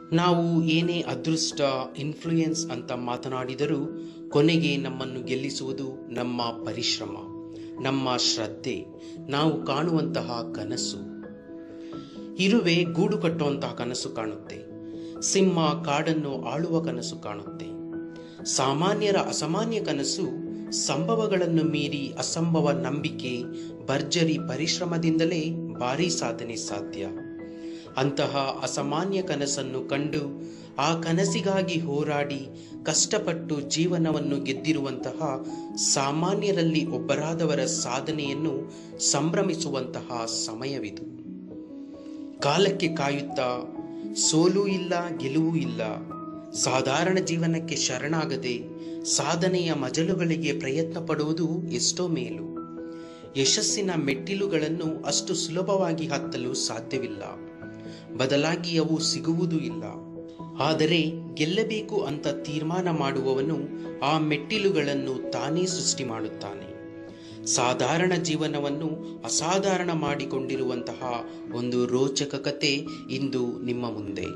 ನಾವು ಏನೇ ಅದೃಷ್ಟ ಇನ್ಫ್ಲೂಯೆನ್ಸ್ ಅಂತ ಮಾತನಾಡಿದರೂ ಕೊನೆಗೆ ನಮ್ಮನ್ನು ಗೆಲ್ಲಿಸುವುದು ನಮ್ಮ ಪರಿಶ್ರಮ ನಮ್ಮ ಶ್ರದ್ಧೆ ನಾವು ಕಾಣುವಂತಹ ಕನಸು ಇರುವೆ ಗೂಡು ಕಟ್ಟುವಂತಹ ಕನಸು ಕಾಣುತ್ತೆ ಸಿಂಹ ಕಾಡನ್ನು ಆಳುವ ಕನಸು ಕಾಣುತ್ತೆ ಸಾಮಾನ್ಯರ ಅಸಾಮಾನ್ಯ ಕನಸು ಸಂಭವಗಳನ್ನು ಮೀರಿ ಅಸಂಭವ ನಂಬಿಕೆ ಭರ್ಜರಿ ಪರಿಶ್ರಮದಿಂದಲೇ ಭಾರೀ ಸಾಧನೆ ಸಾಧ್ಯ ಅಂತಹ ಅಸಾಮಾನ್ಯ ಕನಸನ್ನು ಕಂಡು ಆ ಕನಸಿಗಾಗಿ ಹೋರಾಡಿ ಕಷ್ಟಪಟ್ಟು ಜೀವನವನ್ನು ಗೆದ್ದಿರುವಂತಹ ಸಾಮಾನ್ಯರಲ್ಲಿ ಒಬ್ಬರಾದವರ ಸಾಧನೆಯನ್ನು ಸಂಭ್ರಮಿಸುವಂತಹ ಸಮಯವಿದು ಕಾಲಕ್ಕೆ ಕಾಯುತ್ತಾ ಸೋಲು ಇಲ್ಲ ಗೆಲುವು ಇಲ್ಲ ಸಾಧಾರಣ ಜೀವನಕ್ಕೆ ಶರಣಾಗದೆ ಸಾಧನೆಯ ಮಜಲುಗಳಿಗೆ ಪ್ರಯತ್ನ ಪಡುವುದು ಎಷ್ಟೋ ಮೇಲು ಯಶಸ್ಸಿನ ಮೆಟ್ಟಿಲುಗಳನ್ನು ಅಷ್ಟು ಸುಲಭವಾಗಿ ಹತ್ತಲು ಸಾಧ್ಯವಿಲ್ಲ ಬದಲಾಗಿ ಅವು ಸಿಗುವುದೂ ಇಲ್ಲ ಆದರೆ ಗೆಲ್ಲಬೇಕು ಅಂತ ತೀರ್ಮಾನ ಮಾಡುವವನು ಆ ಮೆಟ್ಟಿಲುಗಳನ್ನು ತಾನೇ ಸೃಷ್ಟಿ ಮಾಡುತ್ತಾನೆ ಸಾಧಾರಣ ಜೀವನವನ್ನು ಅಸಾಧಾರಣ ಮಾಡಿಕೊಂಡಿರುವಂತಹ ಒಂದು ರೋಚಕ ಕತೆ ಇಂದು ನಿಮ್ಮ ಮುಂದೆ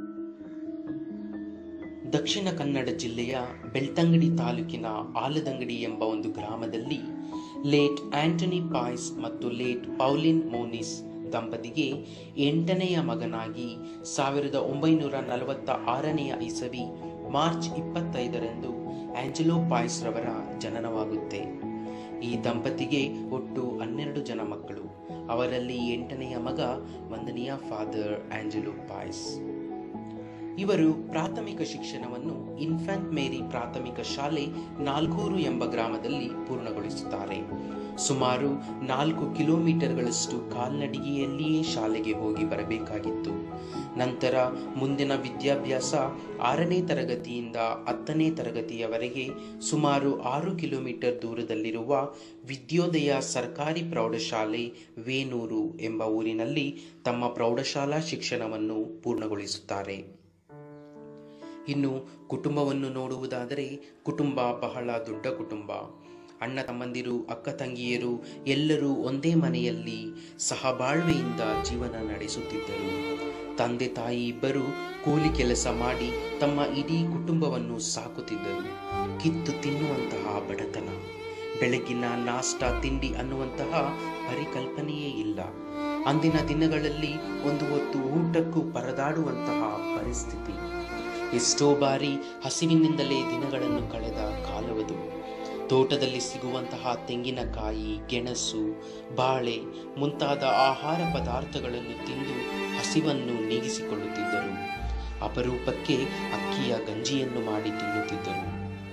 ದಕ್ಷಿಣ ಕನ್ನಡ ಜಿಲ್ಲೆಯ ಬೆಳ್ತಂಗಡಿ ತಾಲೂಕಿನ ಆಲದಂಗಡಿ ಎಂಬ ಒಂದು ಗ್ರಾಮದಲ್ಲಿ ಲೇಟ್ ಆಂಟನಿ ಪಾಯ್ಸ್ ಮತ್ತು ಲೇಟ್ ಪೌಲಿನ್ ಮೋನಿಸ್ ದಂಪತಿಗೆ ಎಂಟನೆಯ ಮಗನಾಗಿ ಸಾವಿರದ ಒಂಬೈನೂರ ನಲವತ್ತ ಆರನೆಯ ಇಸವಿ ಮಾರ್ಚ್ ಇಪ್ಪತ್ತೈದರಂದು ಆಂಜಲೋ ಪಾಯ್ಸ್ ರವರ ಜನನವಾಗುತ್ತೆ ಈ ದಂಪತಿಗೆ ಒಟ್ಟು ಹನ್ನೆರಡು ಜನ ಮಕ್ಕಳು ಅವರಲ್ಲಿ ಎಂಟನೆಯ ಮಗ ವಂದನೀಯ ಫಾದರ್ ಆಂಜಲೋ ಪಾಯ್ಸ್ ಇವರು ಪ್ರಾಥಮಿಕ ಶಿಕ್ಷಣವನ್ನು ಇನ್ಫ್ಯಾಂಟ್ ಮೇರಿ ಪ್ರಾಥಮಿಕ ಶಾಲೆ ನಾಲ್ಕೂರು ಎಂಬ ಗ್ರಾಮದಲ್ಲಿ ಪೂರ್ಣಗೊಳಿಸುತ್ತಾರೆ ಸುಮಾರು ನಾಲ್ಕು ಕಿಲೋಮೀಟರ್ಗಳಷ್ಟು ಕಾಲ್ನಡಿಗೆಯಲ್ಲಿಯೇ ಶಾಲೆಗೆ ಹೋಗಿ ಬರಬೇಕಾಗಿತ್ತು ನಂತರ ಮುಂದಿನ ವಿದ್ಯಾಭ್ಯಾಸ ಆರನೇ ತರಗತಿಯಿಂದ ಹತ್ತನೇ ತರಗತಿಯವರೆಗೆ ಸುಮಾರು ಆರು ಕಿಲೋಮೀಟರ್ ದೂರದಲ್ಲಿರುವ ವಿದ್ಯೋದಯ ಸರ್ಕಾರಿ ಪ್ರೌಢಶಾಲೆ ವೇನೂರು ಎಂಬ ಊರಿನಲ್ಲಿ ತಮ್ಮ ಪ್ರೌಢಶಾಲಾ ಶಿಕ್ಷಣವನ್ನು ಪೂರ್ಣಗೊಳಿಸುತ್ತಾರೆ ಇನ್ನು ಕುಟುಂಬವನ್ನು ನೋಡುವುದಾದರೆ ಕುಟುಂಬ ಬಹಳ ದೊಡ್ಡ ಕುಟುಂಬ ಅಣ್ಣ ತಮ್ಮಂದಿರು ಅಕ್ಕ ತಂಗಿಯರು ಎಲ್ಲರೂ ಒಂದೇ ಮನೆಯಲ್ಲಿ ಸಹಬಾಳ್ವೆಯಿಂದ ಜೀವನ ನಡೆಸುತ್ತಿದ್ದರು ತಂದೆ ತಾಯಿ ಇಬ್ಬರು ಕೂಲಿ ಕೆಲಸ ಮಾಡಿ ತಮ್ಮ ಇಡೀ ಕುಟುಂಬವನ್ನು ಸಾಕುತ್ತಿದ್ದರು ಕಿತ್ತು ತಿನ್ನುವಂತಹ ಬಡತನ ಬೆಳಗಿನ ನಾಷ್ಟ ತಿಂಡಿ ಅನ್ನುವಂತಹ ಪರಿಕಲ್ಪನೆಯೇ ಇಲ್ಲ ಅಂದಿನ ದಿನಗಳಲ್ಲಿ ಒಂದು ಹೊತ್ತು ಊಟಕ್ಕೂ ಪರದಾಡುವಂತಹ ಪರಿಸ್ಥಿತಿ ಎಷ್ಟೋ ಬಾರಿ ಹಸಿವಿನಿಂದಲೇ ದಿನಗಳನ್ನು ಕಳೆದ ಕಾಲವದು ತೋಟದಲ್ಲಿ ಸಿಗುವಂತಹ ತೆಂಗಿನಕಾಯಿ ಗೆಣಸು ಬಾಳೆ ಮುಂತಾದ ಆಹಾರ ಪದಾರ್ಥಗಳನ್ನು ತಿಂದು ಹಸಿವನ್ನು ನೀಗಿಸಿಕೊಳ್ಳುತ್ತಿದ್ದರು ಅಪರೂಪಕ್ಕೆ ಅಕ್ಕಿಯ ಗಂಜಿಯನ್ನು ಮಾಡಿ ತಿನ್ನುತ್ತಿದ್ದರು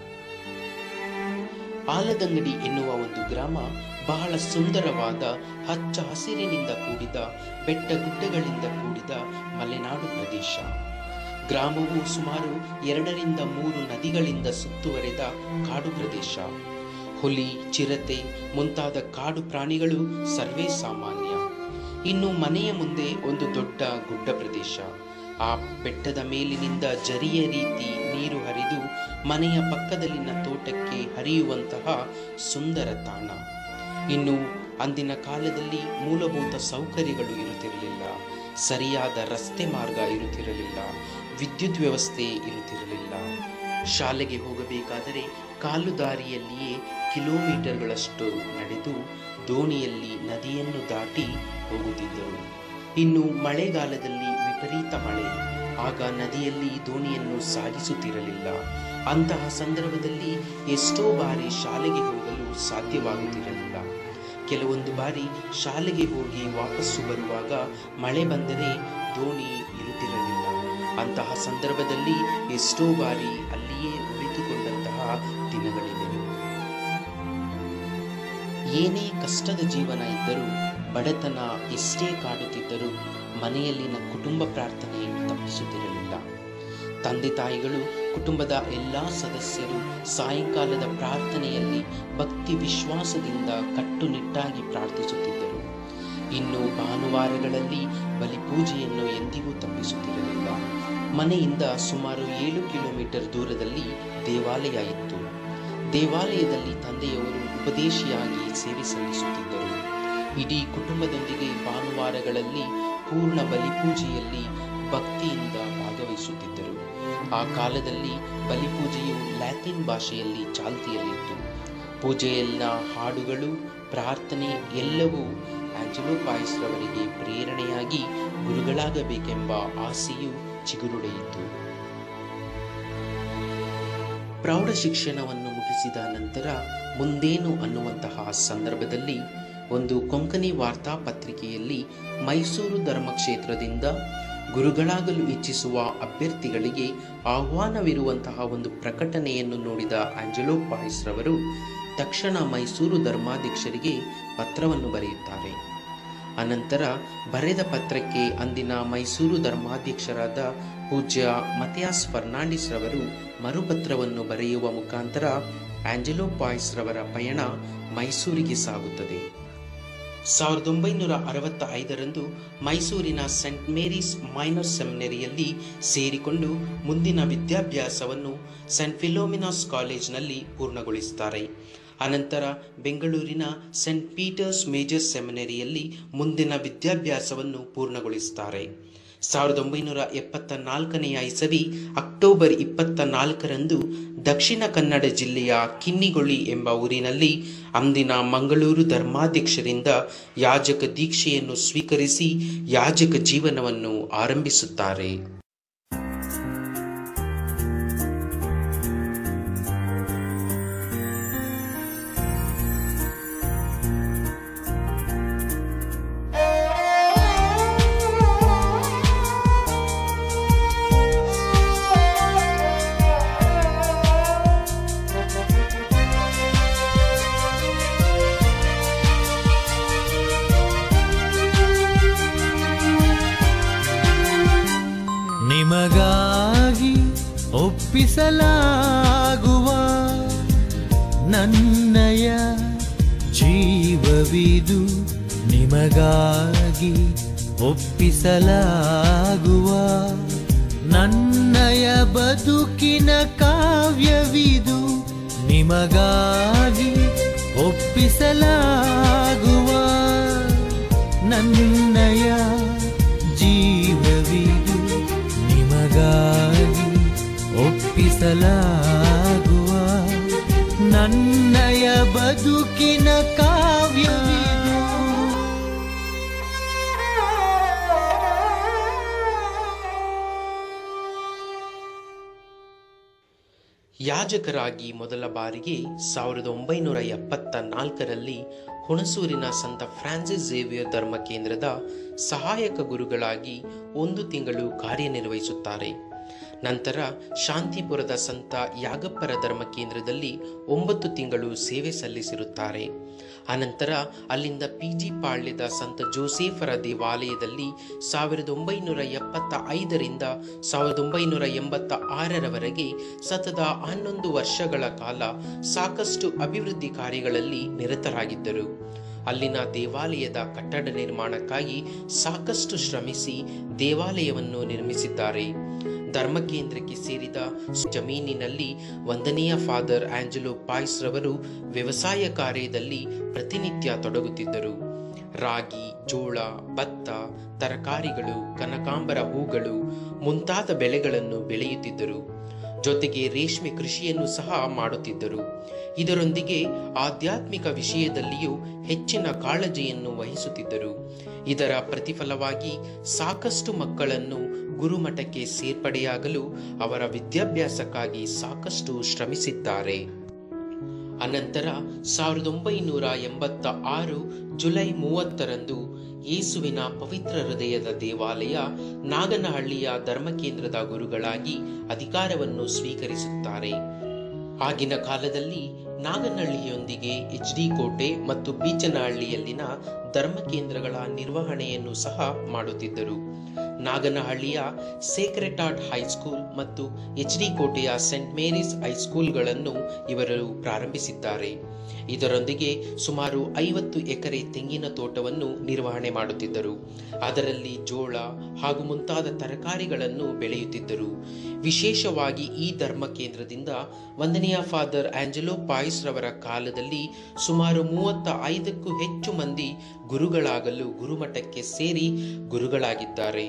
ಆಲದಂಗಡಿ ಎನ್ನುವ ಒಂದು ಗ್ರಾಮ ಬಹಳ ಸುಂದರವಾದ ಹಚ್ಚ ಹಸಿರಿನಿಂದ ಕೂಡಿದ ಬೆಟ್ಟ ಗುಡ್ಡಗಳಿಂದ ಕೂಡಿದ ಮಲೆನಾಡು ಪ್ರದೇಶ ಗ್ರಾಮವು ಸುಮಾರು ಎರಡರಿಂದ ಮೂರು ನದಿಗಳಿಂದ ಸುತ್ತುವರೆದ ಕಾಡು ಪ್ರದೇಶ ಹುಲಿ ಚಿರತೆ ಮುಂತಾದ ಕಾಡು ಪ್ರಾಣಿಗಳು ಸರ್ವೇ ಸಾಮಾನ್ಯ ಇನ್ನು ಮನೆಯ ಮುಂದೆ ಒಂದು ದೊಡ್ಡ ಗುಡ್ಡ ಪ್ರದೇಶ ಆ ಬೆಟ್ಟದ ಮೇಲಿನಿಂದ ಜರಿಯ ರೀತಿ ನೀರು ಹರಿದು ಮನೆಯ ಪಕ್ಕದಲ್ಲಿನ ತೋಟಕ್ಕೆ ಹರಿಯುವಂತಹ ಸುಂದರ ತಾಣ ಇನ್ನು ಅಂದಿನ ಕಾಲದಲ್ಲಿ ಮೂಲಭೂತ ಸೌಕರ್ಯಗಳು ಇರುತ್ತಿರಲಿಲ್ಲ ಸರಿಯಾದ ರಸ್ತೆ ಮಾರ್ಗ ಇರುತ್ತಿರಲಿಲ್ಲ ವಿದ್ಯುತ್ ವ್ಯವಸ್ಥೆ ಇರುತ್ತಿರಲಿಲ್ಲ ಶಾಲೆಗೆ ಹೋಗಬೇಕಾದರೆ ಕಾಲು ದಾರಿಯಲ್ಲಿಯೇ ಕಿಲೋಮೀಟರ್ಗಳಷ್ಟು ನಡೆದು ದೋಣಿಯಲ್ಲಿ ನದಿಯನ್ನು ದಾಟಿ ಹೋಗುತ್ತಿದ್ದರು ಇನ್ನು ಮಳೆಗಾಲದಲ್ಲಿ ವಿಪರೀತ ಮಳೆ ಆಗ ನದಿಯಲ್ಲಿ ದೋಣಿಯನ್ನು ಸಾಗಿಸುತ್ತಿರಲಿಲ್ಲ ಅಂತಹ ಸಂದರ್ಭದಲ್ಲಿ ಎಷ್ಟೋ ಬಾರಿ ಶಾಲೆಗೆ ಹೋಗಲು ಸಾಧ್ಯವಾಗುತ್ತಿರಲಿಲ್ಲ ಕೆಲವೊಂದು ಬಾರಿ ಶಾಲೆಗೆ ಹೋಗಿ ವಾಪಸ್ಸು ಬರುವಾಗ ಮಳೆ ಬಂದರೆ ದೋಣಿ ಇರುತ್ತಿರಲಿಲ್ಲ ಅಂತಹ ಸಂದರ್ಭದಲ್ಲಿ ಎಷ್ಟೋ ಬಾರಿ ಅಲ್ಲಿಯೇ ಉಳಿದುಕೊಂಡಂತಹ ದಿನಗಳಿವೆವು ಏನೇ ಕಷ್ಟದ ಜೀವನ ಇದ್ದರೂ ಬಡತನ ಎಷ್ಟೇ ಕಾಡುತ್ತಿದ್ದರೂ ಮನೆಯಲ್ಲಿನ ಕುಟುಂಬ ಪ್ರಾರ್ಥನೆ ತಪ್ಪಿಸುತ್ತಿರಲಿಲ್ಲ ತಂದೆ ತಾಯಿಗಳು ಕುಟುಂಬದ ಎಲ್ಲ ಸದಸ್ಯರು ಸಾಯಂಕಾಲದ ಪ್ರಾರ್ಥನೆಯಲ್ಲಿ ಭಕ್ತಿ ವಿಶ್ವಾಸದಿಂದ ಕಟ್ಟುನಿಟ್ಟಾಗಿ ಪ್ರಾರ್ಥಿಸುತ್ತಿದ್ದರು ಇನ್ನು ಭಾನುವಾರಗಳಲ್ಲಿ ಬಲಿಪೂಜೆಯನ್ನು ಎಂದಿಗೂ ತಪ್ಪಿಸುತ್ತಿರಲಿಲ್ಲ ಮನೆಯಿಂದ ಸುಮಾರು ಏಳು ಕಿಲೋಮೀಟರ್ ದೂರದಲ್ಲಿ ದೇವಾಲಯ ಇತ್ತು ದೇವಾಲಯದಲ್ಲಿ ತಂದೆಯವರು ಉಪದೇಶಿಯಾಗಿ ಸೇವೆ ಸಲ್ಲಿಸುತ್ತಿದ್ದರು ಇಡೀ ಕುಟುಂಬದೊಂದಿಗೆ ಭಾನುವಾರಗಳಲ್ಲಿ ಪೂರ್ಣ ಬಲಿಪೂಜೆಯಲ್ಲಿ ಭಕ್ತಿಯಿಂದ ಭಾಗವಹಿಸುತ್ತಿದ್ದರು ಆ ಕಾಲದಲ್ಲಿ ಬಲಿಪೂಜೆಯು ಲ್ಯಾಟಿನ್ ಭಾಷೆಯಲ್ಲಿ ಚಾಲ್ತಿಯಲ್ಲಿತ್ತು ಪೂಜೆಯಲ್ಲ ಹಾಡುಗಳು ಪ್ರಾರ್ಥನೆ ಎಲ್ಲವೂ ಆಂಜಲೋ ಪಾಯಸ್ರವರಿಗೆ ಪ್ರೇರಣೆಯಾಗಿ ಗುರುಗಳಾಗಬೇಕೆಂಬ ಆಸೆಯು ಚಿಗುರುಡೆಯಿತು ಪ್ರೌಢ ಶಿಕ್ಷಣವನ್ನು ಮುಗಿಸಿದ ನಂತರ ಮುಂದೇನು ಅನ್ನುವಂತಹ ಸಂದರ್ಭದಲ್ಲಿ ಒಂದು ಕೊಂಕಣಿ ವಾರ್ತಾಪತ್ರಿಕೆಯಲ್ಲಿ ಮೈಸೂರು ಧರ್ಮಕ್ಷೇತ್ರದಿಂದ ಗುರುಗಳಾಗಲು ಇಚ್ಛಿಸುವ ಅಭ್ಯರ್ಥಿಗಳಿಗೆ ಆಹ್ವಾನವಿರುವಂತಹ ಒಂದು ಪ್ರಕಟಣೆಯನ್ನು ನೋಡಿದ ಆಂಜಲೋ ಪಾಯ್ಸ್ರವರು ತಕ್ಷಣ ಮೈಸೂರು ಧರ್ಮಾಧ್ಯಕ್ಷರಿಗೆ ಪತ್ರವನ್ನು ಬರೆಯುತ್ತಾರೆ ಅನಂತರ ಬರೆದ ಪತ್ರಕ್ಕೆ ಅಂದಿನ ಮೈಸೂರು ಧರ್ಮಾಧ್ಯಕ್ಷರಾದ ಪೂಜ್ಯ ಮತಿಯಾಸ್ ಫರ್ನಾಂಡಿಸ್ ರವರು ಮರುಪತ್ರವನ್ನು ಬರೆಯುವ ಮುಖಾಂತರ ಆಂಜಲೋ ಪಾಯ್ಸ್ ರವರ ಪಯಣ ಮೈಸೂರಿಗೆ ಸಾಗುತ್ತದೆ ಸಾವಿರದ ಒಂಬೈನೂರ ಅರವತ್ತ ಐದರಂದು ಮೈಸೂರಿನ ಸೆಂಟ್ ಮೇರೀಸ್ ಮೈನರ್ ಸೆಮಿನರಿಯಲ್ಲಿ ಸೇರಿಕೊಂಡು ಮುಂದಿನ ವಿದ್ಯಾಭ್ಯಾಸವನ್ನು ಸೆಂಟ್ ಫಿಲೋಮಿನಾಸ್ ಕಾಲೇಜ್ನಲ್ಲಿ ಪೂರ್ಣಗೊಳಿಸುತ್ತಾರೆ ಅನಂತರ ಬೆಂಗಳೂರಿನ ಸೆಂಟ್ ಪೀಟರ್ಸ್ ಮೇಜರ್ ಸೆಮಿನರಿಯಲ್ಲಿ ಮುಂದಿನ ವಿದ್ಯಾಭ್ಯಾಸವನ್ನು ಪೂರ್ಣಗೊಳಿಸುತ್ತಾರೆ ಸಾವಿರದ ಒಂಬೈನೂರ ಎಪ್ಪತ್ತ ನಾಲ್ಕನೆಯ ಇಸವಿ ಅಕ್ಟೋಬರ್ ಇಪ್ಪತ್ತ ನಾಲ್ಕರಂದು ದಕ್ಷಿಣ ಕನ್ನಡ ಜಿಲ್ಲೆಯ ಕಿನ್ನಿಗೊಳಿ ಎಂಬ ಊರಿನಲ್ಲಿ ಅಂದಿನ ಮಂಗಳೂರು ಧರ್ಮಾಧ್ಯಕ್ಷರಿಂದ ಯಾಜಕ ದೀಕ್ಷೆಯನ್ನು ಸ್ವೀಕರಿಸಿ ಯಾಜಕ ಜೀವನವನ್ನು ಆರಂಭಿಸುತ್ತಾರೆ ನಿಮಗಾಗಿ ಒಪ್ಪಿಸಲಾಗುವ ನನ್ನಯ ಜೀವವಿದು ನಿಮಗಾಗಿ ಒಪ್ಪಿಸಲಾಗುವ ನನ್ನಯ ಬದುಕಿನ ಕಾವ್ಯವಿದು ನಿಮಗಾಗಿ ಒಪ್ಪಿಸಲಾಗುವ ನನ್ನಯ ಜೀವವಿದು ನಿಮಗಾಗಿ ಒಪ್ಪಿಸಲಾಗುವ ನನ್ನಯ ಬದುಕಿನ ಕಾವ್ಯವಿದು ಯಾಜಕರಾಗಿ ಮೊದಲ ಬಾರಿಗೆ ಸಾವಿರದ ಒಂಬೈನೂರ ಎಪ್ಪತ್ತ ನಾಲ್ಕರಲ್ಲಿ ಹುಣಸೂರಿನ ಸಂತ ಫ್ರಾನ್ಸಿಸ್ ಝೇವಿಯರ್ ಧರ್ಮ ಕೇಂದ್ರದ ಸಹಾಯಕ ಗುರುಗಳಾಗಿ ಒಂದು ತಿಂಗಳು ಕಾರ್ಯನಿರ್ವಹಿಸುತ್ತಾರೆ ನಂತರ ಶಾಂತಿಪುರದ ಸಂತ ಯಾಗಪ್ಪರ ಧರ್ಮ ಕೇಂದ್ರದಲ್ಲಿ ಒಂಬತ್ತು ತಿಂಗಳು ಸೇವೆ ಸಲ್ಲಿಸಿರುತ್ತಾರೆ ಅನಂತರ ಅಲ್ಲಿಂದ ಪಿ ಜಿ ಪಾಳ್ಯದ ಸಂತ ಜೋಸೇಫರ ದೇವಾಲಯದಲ್ಲಿ ಸಾವಿರದ ಒಂಬೈನೂರ ಎಪ್ಪತ್ತ ಐದರಿಂದ ಸಾವಿರದ ಒಂಬೈನೂರ ಎಂಬತ್ತ ಆರರವರೆಗೆ ಸತತ ಹನ್ನೊಂದು ವರ್ಷಗಳ ಕಾಲ ಸಾಕಷ್ಟು ಅಭಿವೃದ್ಧಿ ಕಾರ್ಯಗಳಲ್ಲಿ ನಿರತರಾಗಿದ್ದರು ಅಲ್ಲಿನ ದೇವಾಲಯದ ಕಟ್ಟಡ ನಿರ್ಮಾಣಕ್ಕಾಗಿ ಸಾಕಷ್ಟು ಶ್ರಮಿಸಿ ದೇವಾಲಯವನ್ನು ನಿರ್ಮಿಸಿದ್ದಾರೆ ಧರ್ಮಕೇಂದ್ರಕ್ಕೆ ಸೇರಿದ ಜಮೀನಿನಲ್ಲಿ ವಂದನೀಯ ಫಾದರ್ ಆಂಜಲೋ ಪಾಯ್ಸ್ ರವರು ವ್ಯವಸಾಯ ಕಾರ್ಯದಲ್ಲಿ ಪ್ರತಿನಿತ್ಯ ತೊಡಗುತ್ತಿದ್ದರು ರಾಗಿ ಜೋಳ ಭತ್ತ ತರಕಾರಿಗಳು ಕನಕಾಂಬರ ಹೂಗಳು ಮುಂತಾದ ಬೆಳೆಗಳನ್ನು ಬೆಳೆಯುತ್ತಿದ್ದರು ಜೊತೆಗೆ ರೇಷ್ಮೆ ಕೃಷಿಯನ್ನು ಸಹ ಮಾಡುತ್ತಿದ್ದರು ಇದರೊಂದಿಗೆ ಆಧ್ಯಾತ್ಮಿಕ ವಿಷಯದಲ್ಲಿಯೂ ಹೆಚ್ಚಿನ ಕಾಳಜಿಯನ್ನು ವಹಿಸುತ್ತಿದ್ದರು ಇದರ ಪ್ರತಿಫಲವಾಗಿ ಸಾಕಷ್ಟು ಮಕ್ಕಳನ್ನು ಗುರುಮಠಕ್ಕೆ ಸೇರ್ಪಡೆಯಾಗಲು ಅವರ ವಿದ್ಯಾಭ್ಯಾಸಕ್ಕಾಗಿ ಸಾಕಷ್ಟು ಶ್ರಮಿಸಿದ್ದಾರೆ ಅನಂತರ ಸಾವಿರದ ಒಂಬೈನೂರ ಎಂಬತ್ತ ಆರು ಜುಲೈ ಮೂವತ್ತರಂದು ಯೇಸುವಿನ ಪವಿತ್ರ ಹೃದಯದ ದೇವಾಲಯ ನಾಗನಹಳ್ಳಿಯ ಧರ್ಮಕೇಂದ್ರದ ಗುರುಗಳಾಗಿ ಅಧಿಕಾರವನ್ನು ಸ್ವೀಕರಿಸುತ್ತಾರೆ ಆಗಿನ ಕಾಲದಲ್ಲಿ ನಾಗನಹಳ್ಳಿಯೊಂದಿಗೆ ಎಚ್ ಡಿ ಕೋಟೆ ಮತ್ತು ಬೀಚನಹಳ್ಳಿಯಲ್ಲಿನ ಧರ್ಮಕೇಂದ್ರಗಳ ನಿರ್ವಹಣೆಯನ್ನು ಸಹ ಮಾಡುತ್ತಿದ್ದರು ನಾಗನಹಳ್ಳಿಯ ಸೇಕ್ರೆಟ್ ಆರ್ಟ್ ಹೈಸ್ಕೂಲ್ ಮತ್ತು ಎಚ್ ಡಿ ಕೋಟೆಯ ಸೆಂಟ್ ಮೇರೀಸ್ ಹೈಸ್ಕೂಲ್ಗಳನ್ನು ಇವರು ಪ್ರಾರಂಭಿಸಿದ್ದಾರೆ ಇದರೊಂದಿಗೆ ಸುಮಾರು ಐವತ್ತು ಎಕರೆ ತೆಂಗಿನ ತೋಟವನ್ನು ನಿರ್ವಹಣೆ ಮಾಡುತ್ತಿದ್ದರು ಅದರಲ್ಲಿ ಜೋಳ ಹಾಗೂ ಮುಂತಾದ ತರಕಾರಿಗಳನ್ನು ಬೆಳೆಯುತ್ತಿದ್ದರು ವಿಶೇಷವಾಗಿ ಈ ಧರ್ಮ ಕೇಂದ್ರದಿಂದ ವಂದನೀಯ ಫಾದರ್ ಆಂಜಲೋ ಪಾಯ್ಸ್ ರವರ ಕಾಲದಲ್ಲಿ ಸುಮಾರು ಮೂವತ್ತ ಐದಕ್ಕೂ ಹೆಚ್ಚು ಮಂದಿ ಗುರುಗಳಾಗಲು ಗುರುಮಠಕ್ಕೆ ಸೇರಿ ಗುರುಗಳಾಗಿದ್ದಾರೆ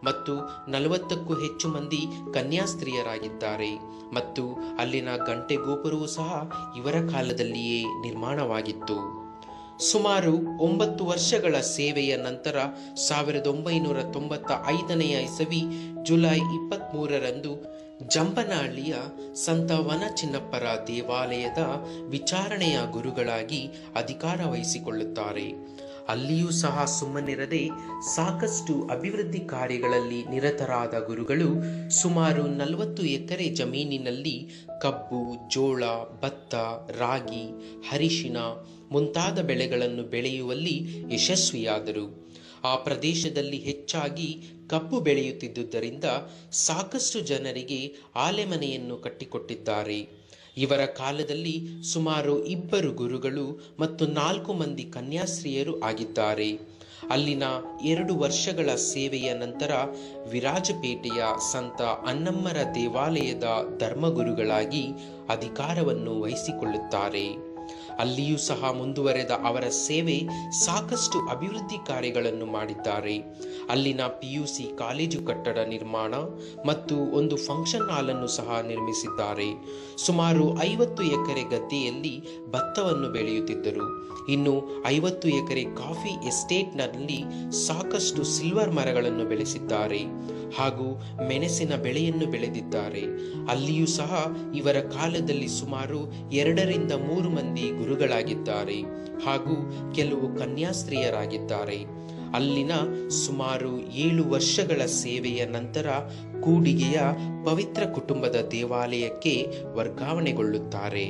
ಮತ್ತು ನಲವತ್ತಕ್ಕೂ ಹೆಚ್ಚು ಮಂದಿ ಕನ್ಯಾಸ್ತ್ರೀಯರಾಗಿದ್ದಾರೆ ಮತ್ತು ಅಲ್ಲಿನ ಗಂಟೆ ಗೋಪುರವೂ ಸಹ ಇವರ ಕಾಲದಲ್ಲಿಯೇ ನಿರ್ಮಾಣವಾಗಿತ್ತು ಸುಮಾರು ಒಂಬತ್ತು ವರ್ಷಗಳ ಸೇವೆಯ ನಂತರ ಸಾವಿರದ ಒಂಬೈನೂರ ತೊಂಬತ್ತ ಐದನೆಯ ಇಸವಿ ಜುಲೈ ಇಪ್ಪತ್ತ್ಮೂರರಂದು ಜಂಬನಹಳ್ಳಿಯ ಸಂತ ವನಚಿನ್ನಪ್ಪರ ದೇವಾಲಯದ ವಿಚಾರಣೆಯ ಗುರುಗಳಾಗಿ ಅಧಿಕಾರ ವಹಿಸಿಕೊಳ್ಳುತ್ತಾರೆ ಅಲ್ಲಿಯೂ ಸಹ ಸುಮ್ಮನಿರದೆ ಸಾಕಷ್ಟು ಅಭಿವೃದ್ಧಿ ಕಾರ್ಯಗಳಲ್ಲಿ ನಿರತರಾದ ಗುರುಗಳು ಸುಮಾರು ನಲವತ್ತು ಎಕರೆ ಜಮೀನಿನಲ್ಲಿ ಕಬ್ಬು ಜೋಳ ಭತ್ತ ರಾಗಿ ಹರಿಶಿನ ಮುಂತಾದ ಬೆಳೆಗಳನ್ನು ಬೆಳೆಯುವಲ್ಲಿ ಯಶಸ್ವಿಯಾದರು ಆ ಪ್ರದೇಶದಲ್ಲಿ ಹೆಚ್ಚಾಗಿ ಕಬ್ಬು ಬೆಳೆಯುತ್ತಿದ್ದುದರಿಂದ ಸಾಕಷ್ಟು ಜನರಿಗೆ ಆಲೆಮನೆಯನ್ನು ಕಟ್ಟಿಕೊಟ್ಟಿದ್ದಾರೆ ಇವರ ಕಾಲದಲ್ಲಿ ಸುಮಾರು ಇಬ್ಬರು ಗುರುಗಳು ಮತ್ತು ನಾಲ್ಕು ಮಂದಿ ಕನ್ಯಾಸ್ತ್ರೀಯರು ಆಗಿದ್ದಾರೆ ಅಲ್ಲಿನ ಎರಡು ವರ್ಷಗಳ ಸೇವೆಯ ನಂತರ ವಿರಾಜಪೇಟೆಯ ಸಂತ ಅನ್ನಮ್ಮರ ದೇವಾಲಯದ ಧರ್ಮಗುರುಗಳಾಗಿ ಅಧಿಕಾರವನ್ನು ವಹಿಸಿಕೊಳ್ಳುತ್ತಾರೆ ಅಲ್ಲಿಯೂ ಸಹ ಮುಂದುವರೆದ ಅವರ ಸೇವೆ ಸಾಕಷ್ಟು ಅಭಿವೃದ್ಧಿ ಕಾರ್ಯಗಳನ್ನು ಮಾಡಿದ್ದಾರೆ ಅಲ್ಲಿನ ಪಿಯುಸಿ ಕಾಲೇಜು ಕಟ್ಟಡ ನಿರ್ಮಾಣ ಮತ್ತು ಒಂದು ಫಂಕ್ಷನ್ ಹಾಲನ್ನು ಸಹ ನಿರ್ಮಿಸಿದ್ದಾರೆ ಸುಮಾರು ಐವತ್ತು ಎಕರೆ ಗದ್ದೆಯಲ್ಲಿ ಭತ್ತವನ್ನು ಬೆಳೆಯುತ್ತಿದ್ದರು ಇನ್ನು ಐವತ್ತು ಎಕರೆ ಕಾಫಿ ಎಸ್ಟೇಟ್ನಲ್ಲಿ ಸಾಕಷ್ಟು ಸಿಲ್ವರ್ ಮರಗಳನ್ನು ಬೆಳೆಸಿದ್ದಾರೆ ಹಾಗೂ ಮೆಣಸಿನ ಬೆಳೆಯನ್ನು ಬೆಳೆದಿದ್ದಾರೆ ಅಲ್ಲಿಯೂ ಸಹ ಇವರ ಕಾಲದಲ್ಲಿ ಸುಮಾರು ಎರಡರಿಂದ ಮೂರು ಮಂದಿ ಗುರುಗಳಾಗಿದ್ದಾರೆ ಹಾಗೂ ಕೆಲವು ಕನ್ಯಾಸ್ತ್ರೀಯರಾಗಿದ್ದಾರೆ ಅಲ್ಲಿನ ಸುಮಾರು ಏಳು ವರ್ಷಗಳ ಸೇವೆಯ ನಂತರ ಕೂಡಿಗೆಯ ಪವಿತ್ರ ಕುಟುಂಬದ ದೇವಾಲಯಕ್ಕೆ ವರ್ಗಾವಣೆಗೊಳ್ಳುತ್ತಾರೆ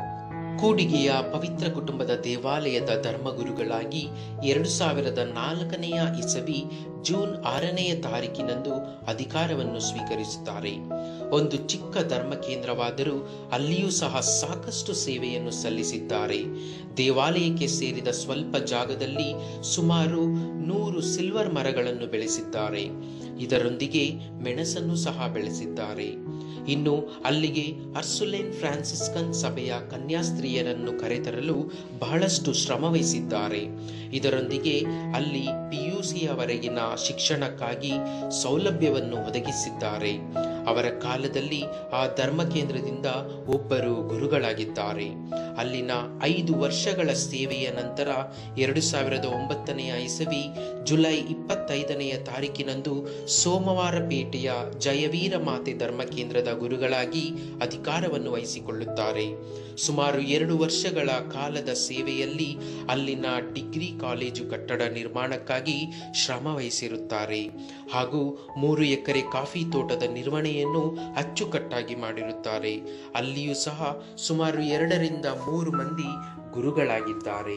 ಕೂಡಿಗೆಯ ಪವಿತ್ರ ಕುಟುಂಬದ ದೇವಾಲಯದ ಧರ್ಮಗುರುಗಳಾಗಿ ಎರಡು ಸಾವಿರದ ನಾಲ್ಕನೆಯ ಇಸವಿ ಜೂನ್ ಆರನೆಯ ತಾರೀಕಿನಂದು ಅಧಿಕಾರವನ್ನು ಸ್ವೀಕರಿಸುತ್ತಾರೆ ಒಂದು ಚಿಕ್ಕ ಧರ್ಮ ಕೇಂದ್ರವಾದರೂ ಅಲ್ಲಿಯೂ ಸಹ ಸಾಕಷ್ಟು ಸೇವೆಯನ್ನು ಸಲ್ಲಿಸಿದ್ದಾರೆ ದೇವಾಲಯಕ್ಕೆ ಸೇರಿದ ಸ್ವಲ್ಪ ಜಾಗದಲ್ಲಿ ಸುಮಾರು ನೂರು ಸಿಲ್ವರ್ ಮರಗಳನ್ನು ಬೆಳೆಸಿದ್ದಾರೆ ಇದರೊಂದಿಗೆ ಮೆಣಸನ್ನು ಸಹ ಬೆಳೆಸಿದ್ದಾರೆ ಇನ್ನು ಅಲ್ಲಿಗೆ ಅರ್ಸುಲೇನ್ ಫ್ರಾನ್ಸಿಸ್ಕನ್ ಸಭೆಯ ಕನ್ಯಾಸ್ತ್ರೀಯರನ್ನು ಕರೆತರಲು ಬಹಳಷ್ಟು ಶ್ರಮವಹಿಸಿದ್ದಾರೆ ಇದರೊಂದಿಗೆ ಅಲ್ಲಿ ಪಿಯುಸಿಯವರೆಗಿನ ಶಿಕ್ಷಣಕ್ಕಾಗಿ ಸೌಲಭ್ಯವನ್ನು ಒದಗಿಸಿದ್ದಾರೆ ಅವರ ಕಾಲದಲ್ಲಿ ಆ ಧರ್ಮ ಕೇಂದ್ರದಿಂದ ಒಬ್ಬರು ಗುರುಗಳಾಗಿದ್ದಾರೆ ಅಲ್ಲಿನ ಐದು ವರ್ಷಗಳ ಸೇವೆಯ ನಂತರ ಎರಡು ಸಾವಿರದ ಒಂಬತ್ತನೆಯ ಇಸವಿ ಜುಲೈ ಇಪ್ಪತ್ತೈದನೆಯ ತಾರೀಕಿನಂದು ಸೋಮವಾರ ಪೇಟೆಯ ಜಯವೀರ ಮಾತೆ ಧರ್ಮ ಕೇಂದ್ರದ ಗುರುಗಳಾಗಿ ಅಧಿಕಾರವನ್ನು ವಹಿಸಿಕೊಳ್ಳುತ್ತಾರೆ ಸುಮಾರು ಎರಡು ವರ್ಷಗಳ ಕಾಲದ ಸೇವೆಯಲ್ಲಿ ಅಲ್ಲಿನ ಡಿಗ್ರಿ ಕಾಲೇಜು ಕಟ್ಟಡ ನಿರ್ಮಾಣಕ್ಕಾಗಿ ಶ್ರಮ ವಹಿಸಿರುತ್ತಾರೆ ಹಾಗೂ ಮೂರು ಎಕರೆ ಕಾಫಿ ತೋಟದ ನಿರ್ವಹಣೆಯನ್ನು ಅಚ್ಚುಕಟ್ಟಾಗಿ ಮಾಡಿರುತ್ತಾರೆ ಅಲ್ಲಿಯೂ ಸಹ ಸುಮಾರು ಎರಡರಿಂದ ಮೂರು ಮಂದಿ ಗುರುಗಳಾಗಿದ್ದಾರೆ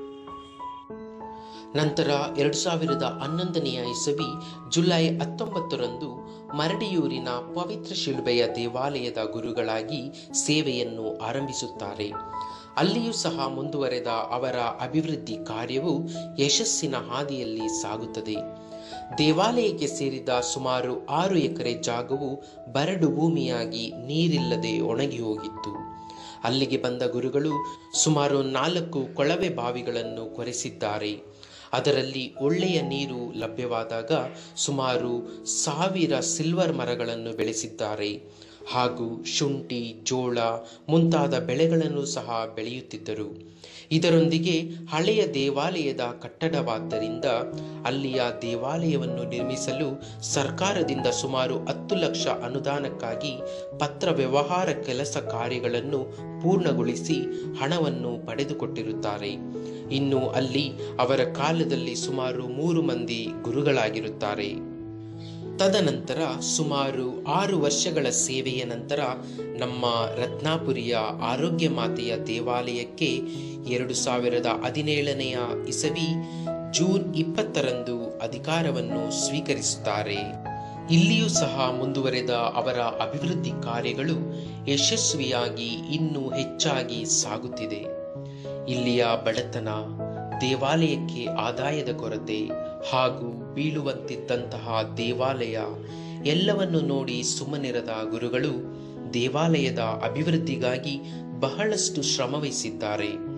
ನಂತರ ಎರಡು ಸಾವಿರದ ಹನ್ನೊಂದನೆಯ ಇಸವಿ ಜುಲೈ ಹತ್ತೊಂಬತ್ತರಂದು ಮರಡಿಯೂರಿನ ಪವಿತ್ರ ಶಿಲುಬೆಯ ದೇವಾಲಯದ ಗುರುಗಳಾಗಿ ಸೇವೆಯನ್ನು ಆರಂಭಿಸುತ್ತಾರೆ ಅಲ್ಲಿಯೂ ಸಹ ಮುಂದುವರೆದ ಅವರ ಅಭಿವೃದ್ಧಿ ಕಾರ್ಯವು ಯಶಸ್ಸಿನ ಹಾದಿಯಲ್ಲಿ ಸಾಗುತ್ತದೆ ದೇವಾಲಯಕ್ಕೆ ಸೇರಿದ ಸುಮಾರು ಆರು ಎಕರೆ ಜಾಗವು ಬರಡು ಭೂಮಿಯಾಗಿ ನೀರಿಲ್ಲದೆ ಒಣಗಿ ಹೋಗಿತ್ತು ಅಲ್ಲಿಗೆ ಬಂದ ಗುರುಗಳು ಸುಮಾರು ನಾಲ್ಕು ಕೊಳವೆ ಬಾವಿಗಳನ್ನು ಕೊರೆಸಿದ್ದಾರೆ ಅದರಲ್ಲಿ ಒಳ್ಳೆಯ ನೀರು ಲಭ್ಯವಾದಾಗ ಸುಮಾರು ಸಾವಿರ ಸಿಲ್ವರ್ ಮರಗಳನ್ನು ಬೆಳೆಸಿದ್ದಾರೆ ಹಾಗೂ ಶುಂಠಿ ಜೋಳ ಮುಂತಾದ ಬೆಳೆಗಳನ್ನು ಸಹ ಬೆಳೆಯುತ್ತಿದ್ದರು ಇದರೊಂದಿಗೆ ಹಳೆಯ ದೇವಾಲಯದ ಕಟ್ಟಡವಾದ್ದರಿಂದ ಅಲ್ಲಿಯ ದೇವಾಲಯವನ್ನು ನಿರ್ಮಿಸಲು ಸರ್ಕಾರದಿಂದ ಸುಮಾರು ಹತ್ತು ಲಕ್ಷ ಅನುದಾನಕ್ಕಾಗಿ ಪತ್ರ ವ್ಯವಹಾರ ಕೆಲಸ ಕಾರ್ಯಗಳನ್ನು ಪೂರ್ಣಗೊಳಿಸಿ ಹಣವನ್ನು ಪಡೆದುಕೊಟ್ಟಿರುತ್ತಾರೆ ಇನ್ನು ಅಲ್ಲಿ ಅವರ ಕಾಲದಲ್ಲಿ ಸುಮಾರು ಮೂರು ಮಂದಿ ಗುರುಗಳಾಗಿರುತ್ತಾರೆ ತದನಂತರ ಸುಮಾರು ಆರು ವರ್ಷಗಳ ಸೇವೆಯ ನಂತರ ನಮ್ಮ ರತ್ನಾಪುರಿಯ ಆರೋಗ್ಯ ಮಾತೆಯ ದೇವಾಲಯಕ್ಕೆ ಎರಡು ಸಾವಿರದ ಹದಿನೇಳನೆಯ ಇಸವಿ ಜೂನ್ ಇಪ್ಪತ್ತರಂದು ಅಧಿಕಾರವನ್ನು ಸ್ವೀಕರಿಸುತ್ತಾರೆ ಇಲ್ಲಿಯೂ ಸಹ ಮುಂದುವರೆದ ಅವರ ಅಭಿವೃದ್ಧಿ ಕಾರ್ಯಗಳು ಯಶಸ್ವಿಯಾಗಿ ಇನ್ನೂ ಹೆಚ್ಚಾಗಿ ಸಾಗುತ್ತಿದೆ ಇಲ್ಲಿಯ ಬಡತನ ದೇವಾಲಯಕ್ಕೆ ಆದಾಯದ ಕೊರತೆ ಹಾಗೂ ಬೀಳುವಂತಿದ್ದಂತಹ ದೇವಾಲಯ ಎಲ್ಲವನ್ನು ನೋಡಿ ಸುಮ್ಮನಿರದ ಗುರುಗಳು ದೇವಾಲಯದ ಅಭಿವೃದ್ಧಿಗಾಗಿ ಬಹಳಷ್ಟು ಶ್ರಮವಹಿಸಿದ್ದಾರೆ